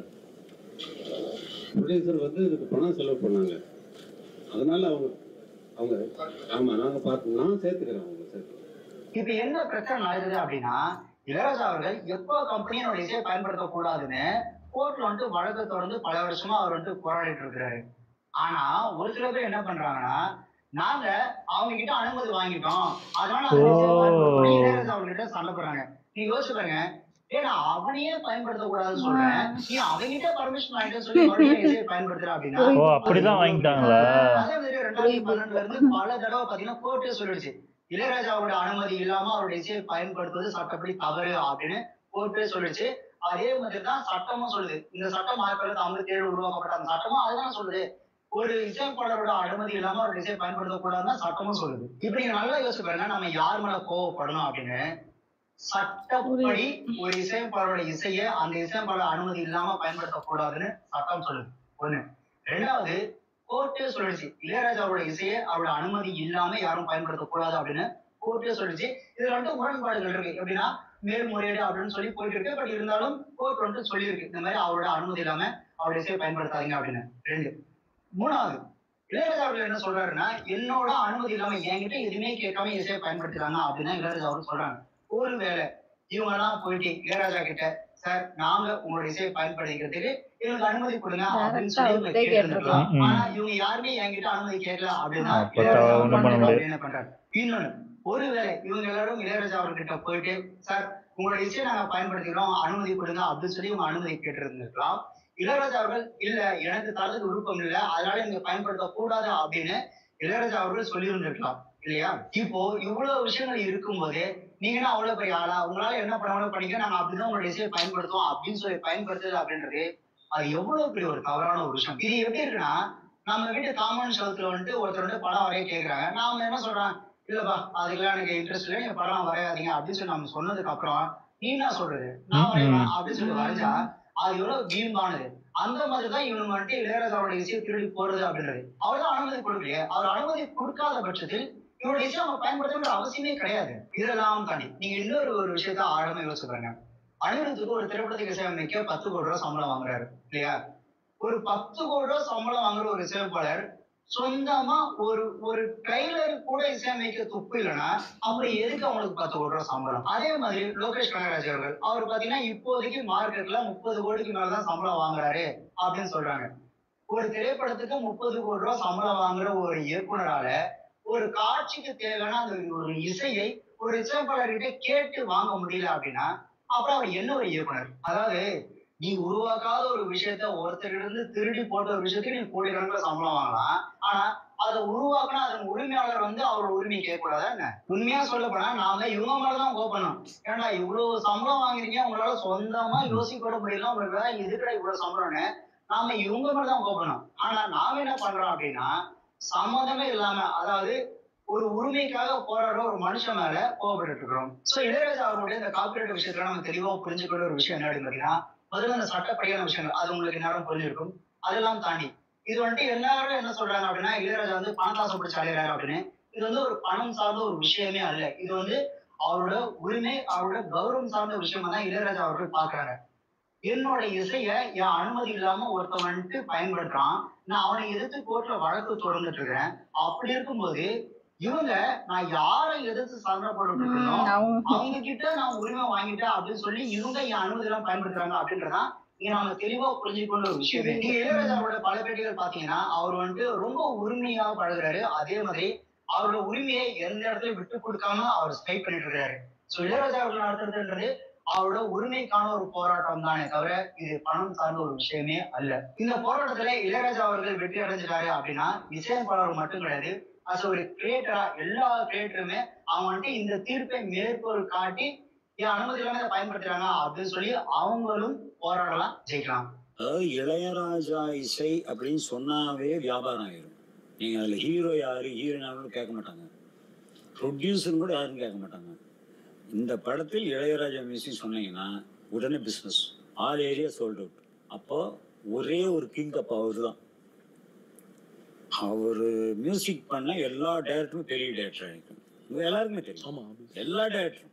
producer வந்து இதுக்கு பணம் செலவு பண்ணாங்க அதனால அவங்க அவங்க ஆமா நாங்க பார்த்து நான் சேர்த்துக்கிறேன் அவங்க சேர்த்து இப்ப என்ன பிரச்சனை நடக்குது அப்படின்னா இளையராஜா அவர்கள் எப்போ கம்பெனியோட இசையை பயன்படுத்த கூடாதுன்னு கோர்ட்ல வந்துட்டு வழக்கு தொடர்ந்து பல வருஷமா அவர் வந்துட்டு போராடிட்டு இருக்கிறாரு ஆனா ஒரு சில பேர் என்ன பண்றாங்கன்னா நாங்க அவங்க கிட்ட அனுமதி வாங்கிட்டோம் அதனால அந்த இசையை பயன்படுத்தக்கூடாது. இளையராஜா அவர்கிட்ட சண்டை போடுறாங்க நீங்க யோசிச்சு பாருங்க ஏன்னா அவனையே பயன்படுத்த கூடாதுன்னு சொல்றேன் நீ அவங்கிட்ட பர்மிஷன் வாங்கிட்டு சொல்லி மறுபடியும் இசையை பயன்படுத்துற அப்படின்னா ஓ அப்படிதான் வாங்கிட்டாங்களா அதே மாதிரி ரெண்டாயிரத்தி பன்னெண்டுல இருந்து பல தடவை பாத்தீங்கன்னா கோர்ட்டே சொல்லிடுச்சு இளையராஜாவோட அனுமதி இல்லாம அவருடைய இசையை பயன்படுத்துவது சட்டப்படி தவறு அப்படின்னு கோர்ட்டே சொல்லிடுச்சு அதே மாதிரி தான் சட்டமும் சொல்லுது இந்த சட்டம் ஆயிரத்தி தொள்ளாயிரத்தி ஐம்பத்தி ஏழு உருவாக்கப்பட்ட அந்த சட்டமும் அதுதான் சொல்லுது ஒரு இசைப்பாளரோட அனுமதி இல்லாம அவருடைய இசையை பயன்படுத்த கூடாதுன்னு சட்டமும் சொல்லுது இப்ப நீங்க நல்லா யோசிச்சு பாருங்க நம்ம யார் மேல கோவப்படணும் அப்படின்னு சட்டப்படி ஒரு இசையமைப்பாளரோட இசையை அந்த இசையமைப்பாளர் அனுமதி இல்லாம பயன்படுத்தக்கூடாதுன்னு சட்டம் சொல்லுது ஒண்ணு ரெண்டாவது கோர்ட்டே சொல்லிடுச்சு இளையராஜாவோட இசையை அவரோட அனுமதி இல்லாம யாரும் பயன்படுத்தக்கூடாது அப்படின்னு கோர்ட்டே சொல்லிடுச்சு இதுல வந்துட்டு முரண்பாடுகள் இருக்கு எப்படின்னா மேல்முறையீடு அப்படின்னு சொல்லி போயிட்டு இருக்கு பட் இருந்தாலும் கோர்ட் வந்துட்டு சொல்லியிருக்கு இந்த மாதிரி அவரோட அனுமதி இல்லாம அவரோட இசையை பயன்படுத்தாதீங்க அப்படின்னு ரெண்டு மூணாவது இளையராஜா அவர்கள் என்ன சொல்றாருன்னா என்னோட அனுமதி இல்லாம என்கிட்ட எதுவுமே கேட்காம இசையை பயன்படுத்துறாங்க அப்படின்னு இளையராஜா அவர்கள் சொல்றாங்க ஒருவேளை இவங்க எல்லாம் போயிட்டு இளையராஜா கிட்ட சார் நாங்க உங்களோட இசையை பயன்படுத்திக்கிறதுக்கு எங்களுக்கு அனுமதி கொடுங்க அப்படின்னு சொல்லி இவங்க Direct ஆ கேட்டிருந்திருக்கலாம். ம், ம். ஆனா இவங்க யாருமே என்கிட்ட அனுமதி கேட்கல அப்படின்னா ஆ, அப்ப இளையராஜா ஒண்ணும் பண்ண அவர்கள் முடியாது. என்ன பண்றாரு இன்னொன்னு ஒருவேளை இவங்க எல்லாரும் இளையராஜா அவர்கிட்ட போயிட்டு சார் உங்களோட இசையை நாங்க பயன்படுத்திக்கிறோம் அனுமதி கொடுங்க அப்படின்னு சொல்லி இவங்க அனுமதி கேட்டிருந்திருக்கலாம் இளையராஜா அவர்கள் இல்ல எனக்கு தரதுக்கு விருப்பம் இல்ல அதனால நீங்க பயன்படுத்த கூடாது அப்படின்னு இளையராஜா அவர்கள் சொல்லியிருந்திருக்கலாம் இல்லையா இப்போ இவ்வளவு விஷயங்கள் இருக்கும்போது நீங்க என்ன அவ்வளவு பெரிய ஆளா உங்களால என்ன பண்ணாலும் பண்ணிக்க நாங்க அப்படிதான் உங்களோட இசையை பயன்படுத்துவோம் அப்படின்னு சொல்லி பயன்படுத்துது அப்படின்றது அது எவ்வளவு பெரிய ஒரு தவறான ஒரு விஷயம் இது எப்படி இருக்குன்னா நம்ம வீட்டு காமன் சவுத்துல வந்துட்டு ஒருத்தர் வந்து படம் வரைய கேக்குறாங்க நாம என்ன சொல்றோம் இல்லப்பா அதுக்கெல்லாம் எனக்கு இன்ட்ரெஸ்ட் இல்லை நீங்க படம் வரையாதீங்க அப்படின்னு சொல்லி நம்ம சொன்னதுக்கு அப்புறம் நீ என்ன சொல்றது நான் வரைவேன் அப்படின்னு சொல்லி வரைஞ்சா அது எவ்வளவு வீம்பானது அந்த மாதிரிதான் இவங்க வந்துட்டு இளையராஜாவோட இசையை திருடி போறது அப்படின்றது அவர் தான் அனுமதி கொடுக்கலையே அவர் அனுமதி கொடுக்காத பட்சத்தில் இவரோட இசையை அவங்க பயன்படுத்தணுன்ற அவசியமே கிடையாது இதெல்லாம் தாண்டி நீங்க இன்னொரு ஒரு விஷயத்த ஆழமா யோசிச்சு பாருங்க அனிருத்துக்கு ஒரு திரைப்படத்துக்கு இசையமைக்க பத்து கோடி ரூபாய் சம்பளம் வாங்குறாரு இல்லையா ஒரு பத்து கோடி ரூபாய் சம்பளம் வாங்குற ஒரு இசையமைப்பாளர் சொந்தமா ஒரு ஒரு ட்ரைலர் கூட இசையமைக்க துப்பு இல்லைன்னா அப்புறம் எதுக்கு அவங்களுக்கு பத்து கோடி ரூபாய் சம்பளம் அதே மாதிரி லோகேஷ் கனகராஜ் அவர்கள் அவர் பாத்தீங்கன்னா இப்போதைக்கு மார்க்கெட்ல முப்பது கோடிக்கு மேலதான் சம்பளம் வாங்குறாரு அப்படின்னு சொல்றாங்க ஒரு திரைப்படத்துக்கு முப்பது கோடி ரூபாய் சம்பளம் வாங்குற ஒரு இயக்குனரால ஒரு காட்சிக்கு தேவையான அந்த ஒரு இசையை ஒரு இசையமைப்பாளர்கிட்ட கேட்டு வாங்க முடியல அப்படின்னா அப்புறம் அவர் என்ன ஒரு இயக்குனர் அதாவது நீ உருவாக்காத ஒரு விஷயத்த ஒருத்தர்கிட்ட இருந்து திருடி போட்ட ஒரு விஷயத்துக்கு நீ கோடி கணக்கில் சம்பளம் வாங்கலாம் ஆனா அதை உருவாக்கினா அதன் உரிமையாளர் வந்து அவரோட உரிமை கேட்கக்கூடாதா என்ன உண்மையா சொல்ல போனா நாம இவங்க மேலதான் கோபணும் ஏன்னா இவ்வளவு சம்பளம் வாங்குறீங்க உங்களால சொந்தமா யோசிக்க கூட முடியல உங்களுக்கு வேற எதுக்குடா இவ்வளவு சம்பளம்னு நாம இவங்க மேலதான் கோபணும் ஆனா நாம என்ன பண்றோம் அப்படின்னா சம்மதமே இல்லாம அதாவது ஒரு உரிமைக்காக போராடுற ஒரு மனுஷன் மேல கோபப்பட்டு இருக்கிறோம் சோ இளையராஜா அவருடைய இந்த காப்பிரைட் விஷயத்துல நம்ம தெளிவா புரிஞ்சுக்கிற ஒரு விஷயம் என்ன அப்படின்னு பாத்தீங்கன்னா முதல்ல இந்த சட்டப்படியான விஷயங்கள் அது உங்களுக்கு நேரம் புரிஞ்சிருக்கும் அதெல்லாம் தாண்டி இது வந்துட்டு எல்லாரும் என்ன சொல்றாங்க அப்படின்னா இளையராஜா வந்து பணத்தாசை பிடிச்சு அலையிறாரு அப்படின்னு இது வந்து ஒரு பணம் சார்ந்த ஒரு விஷயமே அல்ல இது வந்து அவரோட உரிமை அவரோட கௌரவம் சார்ந்த விஷயமா தான் இளையராஜா அவர்கள் பாக்குறாங்க என்னோட இசைய என் அனுமதி இல்லாம ஒருத்தன் வந்துட்டு பயன்படுத்துறான் நான் அவனை எதிர்த்து கோர்ட்ல வழக்கு தொடர்ந்துட்டு இருக்கேன் அப்படி இருக்கும்போது இவங்க நான் யாரை எதிர்த்து சண்டை போட்டுட்டு இருக்கணும் அவங்க அவங்க கிட்ட நான் உரிமை வாங்கிட்டேன் அப்படின்னு சொல்லி இவங்க என் அனுமதி எல்லாம் பயன்படுத்துறாங்க அப்படின்றதான் இங்க நாம தெளிவா புரிஞ்சுக்கொண்ட ஒரு விஷயம் நீங்க இளையராஜாவோட பல பேட்டிகள் பாத்தீங்கன்னா அவர் வந்துட்டு ரொம்ப உரிமையா பழகுறாரு அதே மாதிரி அவரோட உரிமையை எந்த இடத்துலயும் விட்டு கொடுக்காம அவர் ஸ்ட்ரைக் பண்ணிட்டு இருக்காரு சோ இளையராஜா அவர்கள் நடத்துறதுன்றது அவரோட உரிமைக்கான ஒரு போராட்டம் தானே தவிர இது பணம் சார்ந்த ஒரு விஷயமே அல்ல இந்த போராட்டத்துல இளையராஜா அவர்கள் வெற்றி அடைஞ்சிட்டாரு அப்படின்னா இசையமைப்பாளர் மட்டும் கிடையாது அஸ் ஒரு கிரியேட்டரா எல்லா கிரியேட்டருமே அவங்க வந்துட்டு இந்த தீர்ப்பை மேற்கோள் காட்டி என் அனுமதி இல்லாம இதை பயன்படுத்துறாங்க அப்படின்னு சொல்லி அவங்களும் போராடலாம் ஜெயிக்கலாம் அதாவது இளையராஜா இசை அப்படின்னு சொன்னாவே வியாபாரம் ஆயிரும் நீங்கள் அதில் ஹீரோ யார் ஹீரோயின் யாருன்னு கேட்க மாட்டாங்க ப்ரொடியூசரும் கூட யாரும் கேட்க மாட்டாங்க இந்த படத்தில் இளையராஜா மியூசிக் சொன்னீங்கன்னா உடனே business all area sold out அப்போ ஒரே ஒரு கிங் அப்போ அவர் தான் அவர் மியூசிக் பண்ண எல்லா டேரக்டரும் பெரிய டேரக்டர் ஆகிருக்கும் இது எல்லாருக்குமே தெரியும் ஆமாம் எல்லா டேரக்டரும்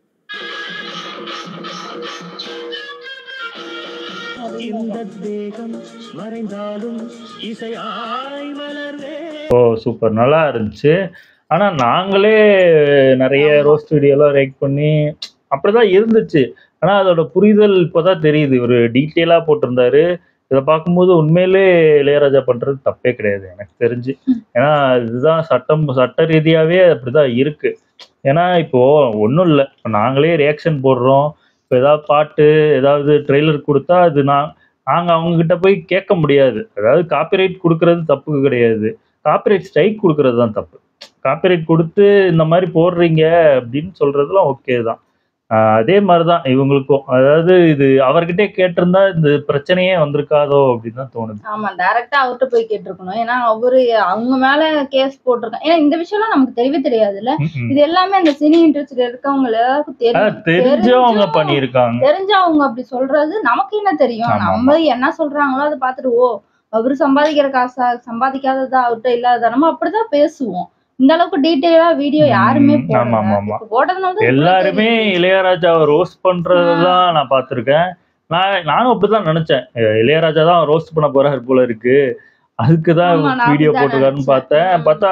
இந்த தேகம் மறைந்தாலும் இசையாய் வளர்வே ஓ சூப்பர் நல்லா இருந்துச்சு ஆனா நாங்களே நிறைய ரோஸ்ட் வீடியோலாம் ரேக் பண்ணி அப்படிதான் இருந்துச்சு ஆனா அதோட புரிதல் இப்போதான் தெரியுது ஒரு டீட்டெயிலா போட்டிருந்தாரு இதை பார்க்கும்போது உண்மையிலே இளையராஜா பண்றது தப்பே கிடையாது எனக்கு தெரிஞ்சு ஏன்னா இதுதான் சட்டம் சட்ட ரீதியாவே அப்படிதான் இருக்கு ஏன்னா இப்போ ஒன்றும் இல்லை இப்போ நாங்களே ரியாக்ஷன் போடுறோம் இப்போ ஏதாவது பாட்டு ஏதாவது ட்ரெய்லர் கொடுத்தா அது நான் நாங்கள் அவங்கக்கிட்ட போய் கேட்க முடியாது அதாவது காப்பிரைட் கொடுக்கறது தப்பு கிடையாது காப்பிரைட் ஸ்ட்ரைக் கொடுக்கறது தான் தப்பு காப்பிரைட் கொடுத்து இந்த மாதிரி போடுறீங்க அப்படின்னு சொல்றதுலாம் ஓகே தான் ஆஹ் அதே மாதிரி தான் இவங்களுக்கும் அதாவது இது அவர்கிட்டே கேட்டிருந்தா இந்த பிரச்சனையே வந்திருக்காதோ அப்படின்னு தான் தோணுது ஆமா டைரக்டா அவர்கிட்ட போய் கேட்டிருக்கணும் ஏன்னா அவரு அவங்க மேல கேஸ் போட்டிருக்காங்க ஏன்னா இந்த விஷயம்லாம் நமக்கு தெரியவே தெரியாதுல்ல ம்ம். இது எல்லாமே அந்த சினி இண்டஸ்ட்ரியில இருக்கவங்க எல்லாருக்கும் அதான் தெரியும் தெரிஞ்சவங்க தெரிஞ்சும் பண்ணியிருக்காங்க தெரிஞ்சு அவங்க அப்படி சொல்றது நமக்கு என்ன தெரியும் ஆமா, நம்ம என்ன சொல்றாங்களோ அதை பார்த்துட்டு ஓ அவரு சம்பாதிக்கிற காசா சம்பாதிக்காததா அவர்கிட்ட இல்லாத நம்ம அப்படிதான் பேசுவோம் இந்த அளவுக்கு டீட்டெயிலா வீடியோ யாருமே ம், ஆமா, ஆமா, ஆமா. இப்ப போட்டதுனால தான் இவ்வளவு எல்லாருமே தெரியுது. இளையராஜாவை ரோஸ்ட் பண்றதுதான் நான் பார்த்துருக்கேன் நான் நானும் அப்படிதான் நினைச்சேன் அஹ் இளையராஜா தான் ரோஸ்ட் பண்ண போறாரு போல இருக்கு அதுக்கு தான் ஆமா, நான் வீடியோ அப்படிதான் போட்டிருக்காருன்னு நினைச்சேன். பார்த்தேன் பார்த்தா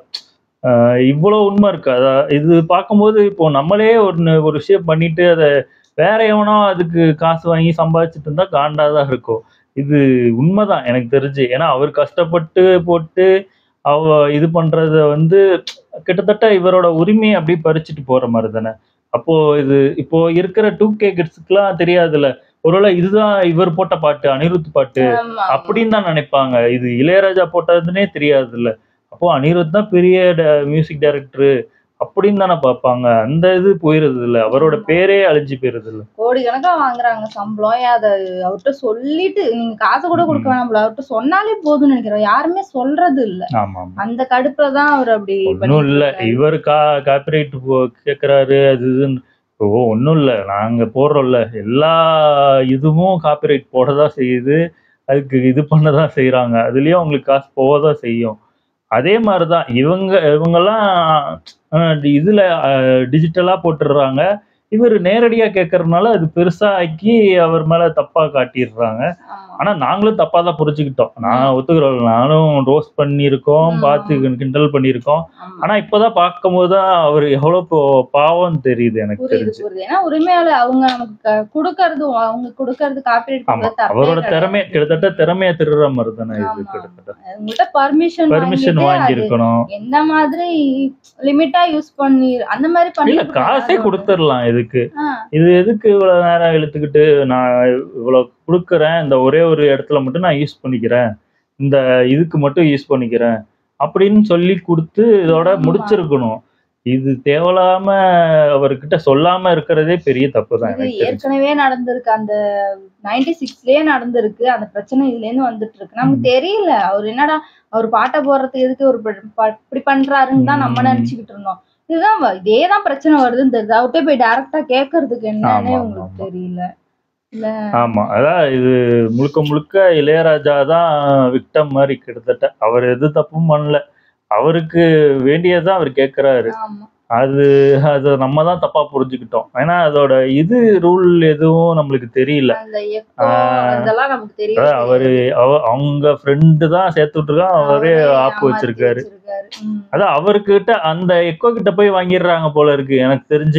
அஹ் இவ்வளவு உண்மை இருக்கு அதா இது பார்க்கும்போது இப்போ நம்மளே ஒன்று ஒரு விஷயம் பண்ணிட்டு அதை வேற எவனோ அதுக்கு காசு வாங்கி சம்பாதிச்சிட்டு இருந்தா காண்டாதான் இருக்கும் இது உண்மைதான் எனக்கு தெரிஞ்சு ஏன்னா அவர் கஷ்டப்பட்டு போட்டு அவ இது பண்றத வந்து கிட்டத்தட்ட இவரோட உரிமையை அப்படியே பறிச்சுட்டு போற மாதிரி தானே அப்போ இது இப்போ இருக்கிற டூ கே கிட்ஸுக்குலாம் தெரியாதுல்ல ஒருவேளை இதுதான் இவர் போட்ட பாட்டு அனிருத் பாட்டு ஆமா, அப்படின்னு தான் நினைப்பாங்க இது இளையராஜா போட்டதுன்னே தெரியாதுல்ல அப்போ அனிருத் தான் பெரிய மியூசிக் டைரக்டர் அப்படின்னு தானே பார்ப்பாங்க அந்த இது போயிருது இல்ல அவரோட பேரே அழிஞ்சு போயிருது இல்ல கோடிக்கணக்கா வாங்குறாங்க சம்பளம் ஏன் அதை அவர்கிட்ட சொல்லிட்டு நீங்க காசு கூட கொடுக்க வேணாம் போல அவர்கிட்ட சொன்னாலே போதும்னு நினைக்கிறேன் யாருமே சொல்றது இல்ல ஆமா ஆமா அந்த கடுப்புல தான் அவர் அப்படி ஒன்றும் பண்ணிட்டு இல்ல இருக்காரு. இவர் கா காப்பிரைட் கேட்குறாரு அது இதுன்னு ஓ ஒன்றும் இல்லை நாங்கள் போடுறோம்ல எல்லா இதுவும் காப்பிரைட் போட தான் செய்யுது அதுக்கு இது பண்ண தான் செய்கிறாங்க அதுலேயும் அவங்களுக்கு காசு போக தான் செய்யும் அதே மாதிரி தான் இவங்க இவங்கெல்லாம் இதில் டிஜிட்டலாக போட்டுடுறாங்க இவர் நேரடியாக கேட்கறதுனால அது பெருசாக ஆக்கி அவர் மேலே தப்பாக காட்டிடுறாங்க ஆனால் நாங்களும் தப்பாக தான் புரிஞ்சுக்கிட்டோம் நான் ஒத்துக்கிறோம் நானும் ரோஸ்ட் பண்ணியிருக்கோம் பார்த்து கிண்டல் பண்ணியிருக்கோம் ஆனால் இப்போதான் பார்க்கும்போது தான் அவர் எவ்வளோ போ- பாவம் தெரியுது எனக்கு புரியுது தெரிஞ்சு புரியுது ஏன்னா உரிமையாள அவங்க நமக்கு க- கொடுக்கறது அவங்க கொடுக்கறது காப்பீடு ஆமா அவரோட திறமை கிட்டத்தட்ட திறமையை திருடுற மாதிரி தானே இது கிட்டத்தட்ட உங்கள்கிட்ட பர்மிஷன் பெர்மிஷன் வாங்கியிருக்கணும் எந்த மாதிரி லிமிட்டா யூஸ் பண்ணி அந்த மாதிரி இல்ல பண்ணி காசே கொடுத்துடலாம் இதுக்கு ஆ. இது எதுக்கு இவ்வளவு நேரம் இழுத்துக்கிட்டு நான் இவ்வளவு கொடுக்குறேன் இந்த ஒரே ஒரு இடத்துல மட்டும் நான் யூஸ் பண்ணிக்கிறேன் இந்த இதுக்கு மட்டும் யூஸ் பண்ணிக்கிறேன் அப்படின்னு சொல்லி கொடுத்து இதோட முடிச்சிருக்கணும் இது தேவையில்லாம அவர்கிட்ட சொல்லாம இருக்கிறதே பெரிய தப்பு தான் இது எனக்கு தெரிஞ்சு ஏற்கனவே நடந்திருக்கு அந்த நைன்டி சிக்ஸ்லயே நடந்திருக்கு அந்த பிரச்சனை இதுல இருந்து வந்துட்டு இருக்கு நமக்கு தெரியல அவர் என்னடா அவர் பாட்டை போடுறதுக்கு எதுக்கு ஒரு இப்படி பண்றாருன்னு தான் நம்ம ம். நினைச்சுக்கிட்டு இருந்தோம் இதுதான் வ- இதேதான் பிரச்சனை வருதுன்னு தெரியுது அவர்கிட்ட போய் டைரக்டா கேட்கறதுக்கு என்னன்னே ஆமா, உங்களுக்கு தெரியல இல்ல ஆமா அதான் இது முழுக்க முழுக்க இளையராஜா தான் விக்டம் மாதிரி கிட்டத்தட்ட அவர் எது தப்பும் பண்ணல அவருக்கு வேண்டியதுதான் அவர் கேட்கிறாரு ஆமா அது அதை நம்ம தான் தப்பா புரிஞ்சுக்கிட்டோம் ஏன்னா அதோட இது ரூல் எதுவும் நம்மளுக்கு தெரியல அந்த எக்கோ ஆஹ் இதெல்லாம் நமக்கு அதான் தெரியல அவரு அவ- அவங்க ஃப்ரெண்டு தான் சேர்த்து விட்டுருக்கான் அவரே ஆப்பு வச்சிருக்காரு அதான் அவர்கிட்ட அந்த எக்கோ கிட்ட போய் வாங்கிடுறாங்க போல இருக்கு எனக்கு தெரிஞ்சு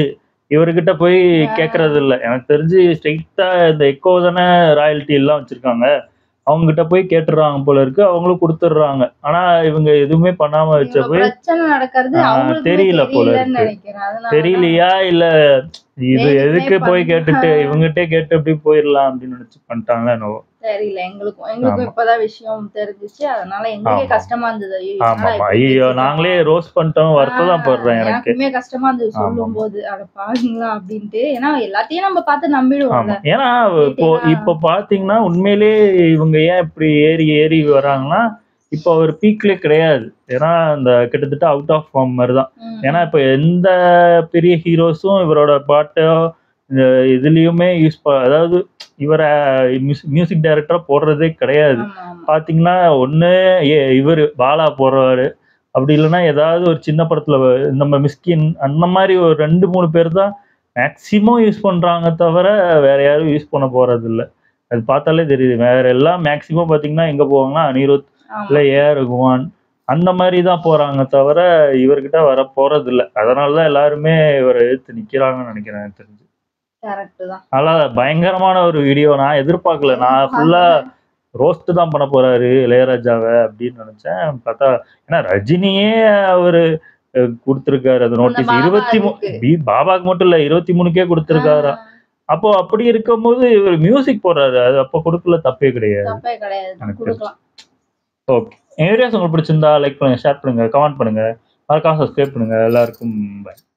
இவர்கிட்ட போய் கேட்கறது இல்ல எனக்கு தெரிஞ்சு ஸ்ட்ரெயிட்டா இந்த எக்கோ தானே ராயல்ட்டி எல்லாம் வச்சிருக்காங்க அவங்க கிட்ட போய் கேட்டுடுறாங்க போல இருக்கு அவங்களும் கொடுத்துடுறாங்க ஆனா இவங்க எதுவுமே பண்ணாம வச்ச இவங்க போய் பிரச்சனை நடக்கிறது ஆ, அவங்களுக்கு தெரியல போல தெரியலன்னு இருக்கு. நினைக்கிறேன் அதனால தெரியலையா இல்ல இது வேணும்னே எதுக்கு போய் பண்ண- கேட்டுட்டு இவங்ககிட்டே கேட்டு அப்படி போயிடலாம் அப்படின்னு நினைச்சு பண்ணிட்டாங்களா என்னவோ தெரியல எங்களுக்கும் எங்களுக்கும் ஆமா. இப்பதான் விஷயம் தெரிஞ்சுச்சு அதனால எங்களுக்கே ஆமா. கஷ்டமா இருந்தது ஐயோ ஆமா என்னடா ஆமா இப்படி ஐயோ பேசிட்டோம். நாங்களே ரோஸ்ட் பண்ணிட்டோம் வருத்தம் தான் படுறேன் எனக்கு எனக்குமே கஷ்டமா இருந்தது ஆமா. சொல்லும் போது அட பாருங்களா அப்படின்ட்டு ஏன்னா எல்லாத்தையும் நம்ம பார்த்து நம்பிடுவோம்ல ஆமா ஏன்னா இப்போ இப்ப பாத்தீங்கன்னா உண்மையிலே இவங்க ஏன் இப்படி ஏறி ஏறி வராங்கன்னா இப்போ அவர் பீக்ல கிடையாது ஏன்னா இந்த கிட்டத்தட்ட அவுட் ஆஃப் ஃபார்ம் மாதிரி தான் ஏன்னா இப்போ எந்த பெரிய ஹீரோஸும் இவரோட பாட்டோ இந்த இதுலயுமே யூஸ் ப அதாவது இவரை மியூசிக் டைரக்டரா போடுறதே கிடையாது பாத்தீங்கன்னா ஒண்ணு ஏ இவர் பாலா போடுறாரு அப்படி இல்லைன்னா ஏதாவது ஒரு சின்ன படத்துல வ- நம்ம மிஸ்கின் அந்த மாதிரி ஒரு ரெண்டு மூணு பேர் தான் மேக்சிமம் யூஸ் பண்றாங்க தவிர வேற யாரும் யூஸ் பண்ண போறது இல்ல அது பார்த்தாலே தெரியுது வேற எல்லாம் மேக்சிமம் பாத்தீங்கன்னா எங்க போவாங்கன்னா அனிருத் இல்ல ஏ ஆர் ரகுமான் அந்த மாதிரி தான் போறாங்க தவிர இவர்கிட்ட வர போறது இல்ல அதனாலதான் எல்லாருமே இவரை எதிர்த்து நிக்கிறாங்கன்னு நினைக்கிறேன் எனக்கு தெரிஞ்சு கரெக்ட் தான் நல்லா பயங்கரமான ஒரு வீடியோ நான் எதிர்பார்க்கல நான் ஃபுல்லா ரோஸ்ட் தான் பண்ண போறாரு இளையராஜாவை அப்படின்னு நினைச்சேன் பார்த்தா ஏன்னா ரஜினியே அவரு அஹ், கொடுத்திருக்காரு அந்த நோட்டீஸ் பாபா இருபத்தி மூ பி- பாபாக்கு மட்டும் இல்ல இருபத்தி மூணுக்கே கொடுத்திருக்காரு அப்போ அப்படி இருக்கும்போது இவர் மியூசிக் போடுறாரு அது அப்போ கொடுக்கல தப்பே கிடையாது தப்பே கிடையாது எனக்கு கொடுக்கலாம் ஓகே என் வீடியோஸ் உங்களுக்கு பிடிச்சிருந்தா லைக் பண்ணுங்க ஷேர் பண்ணுங்க கமெண்ட் பண்ணுங்க மறக்காம சப்ஸ்கிரைப் பண்ணுங்க எல்லாருக்கும் பை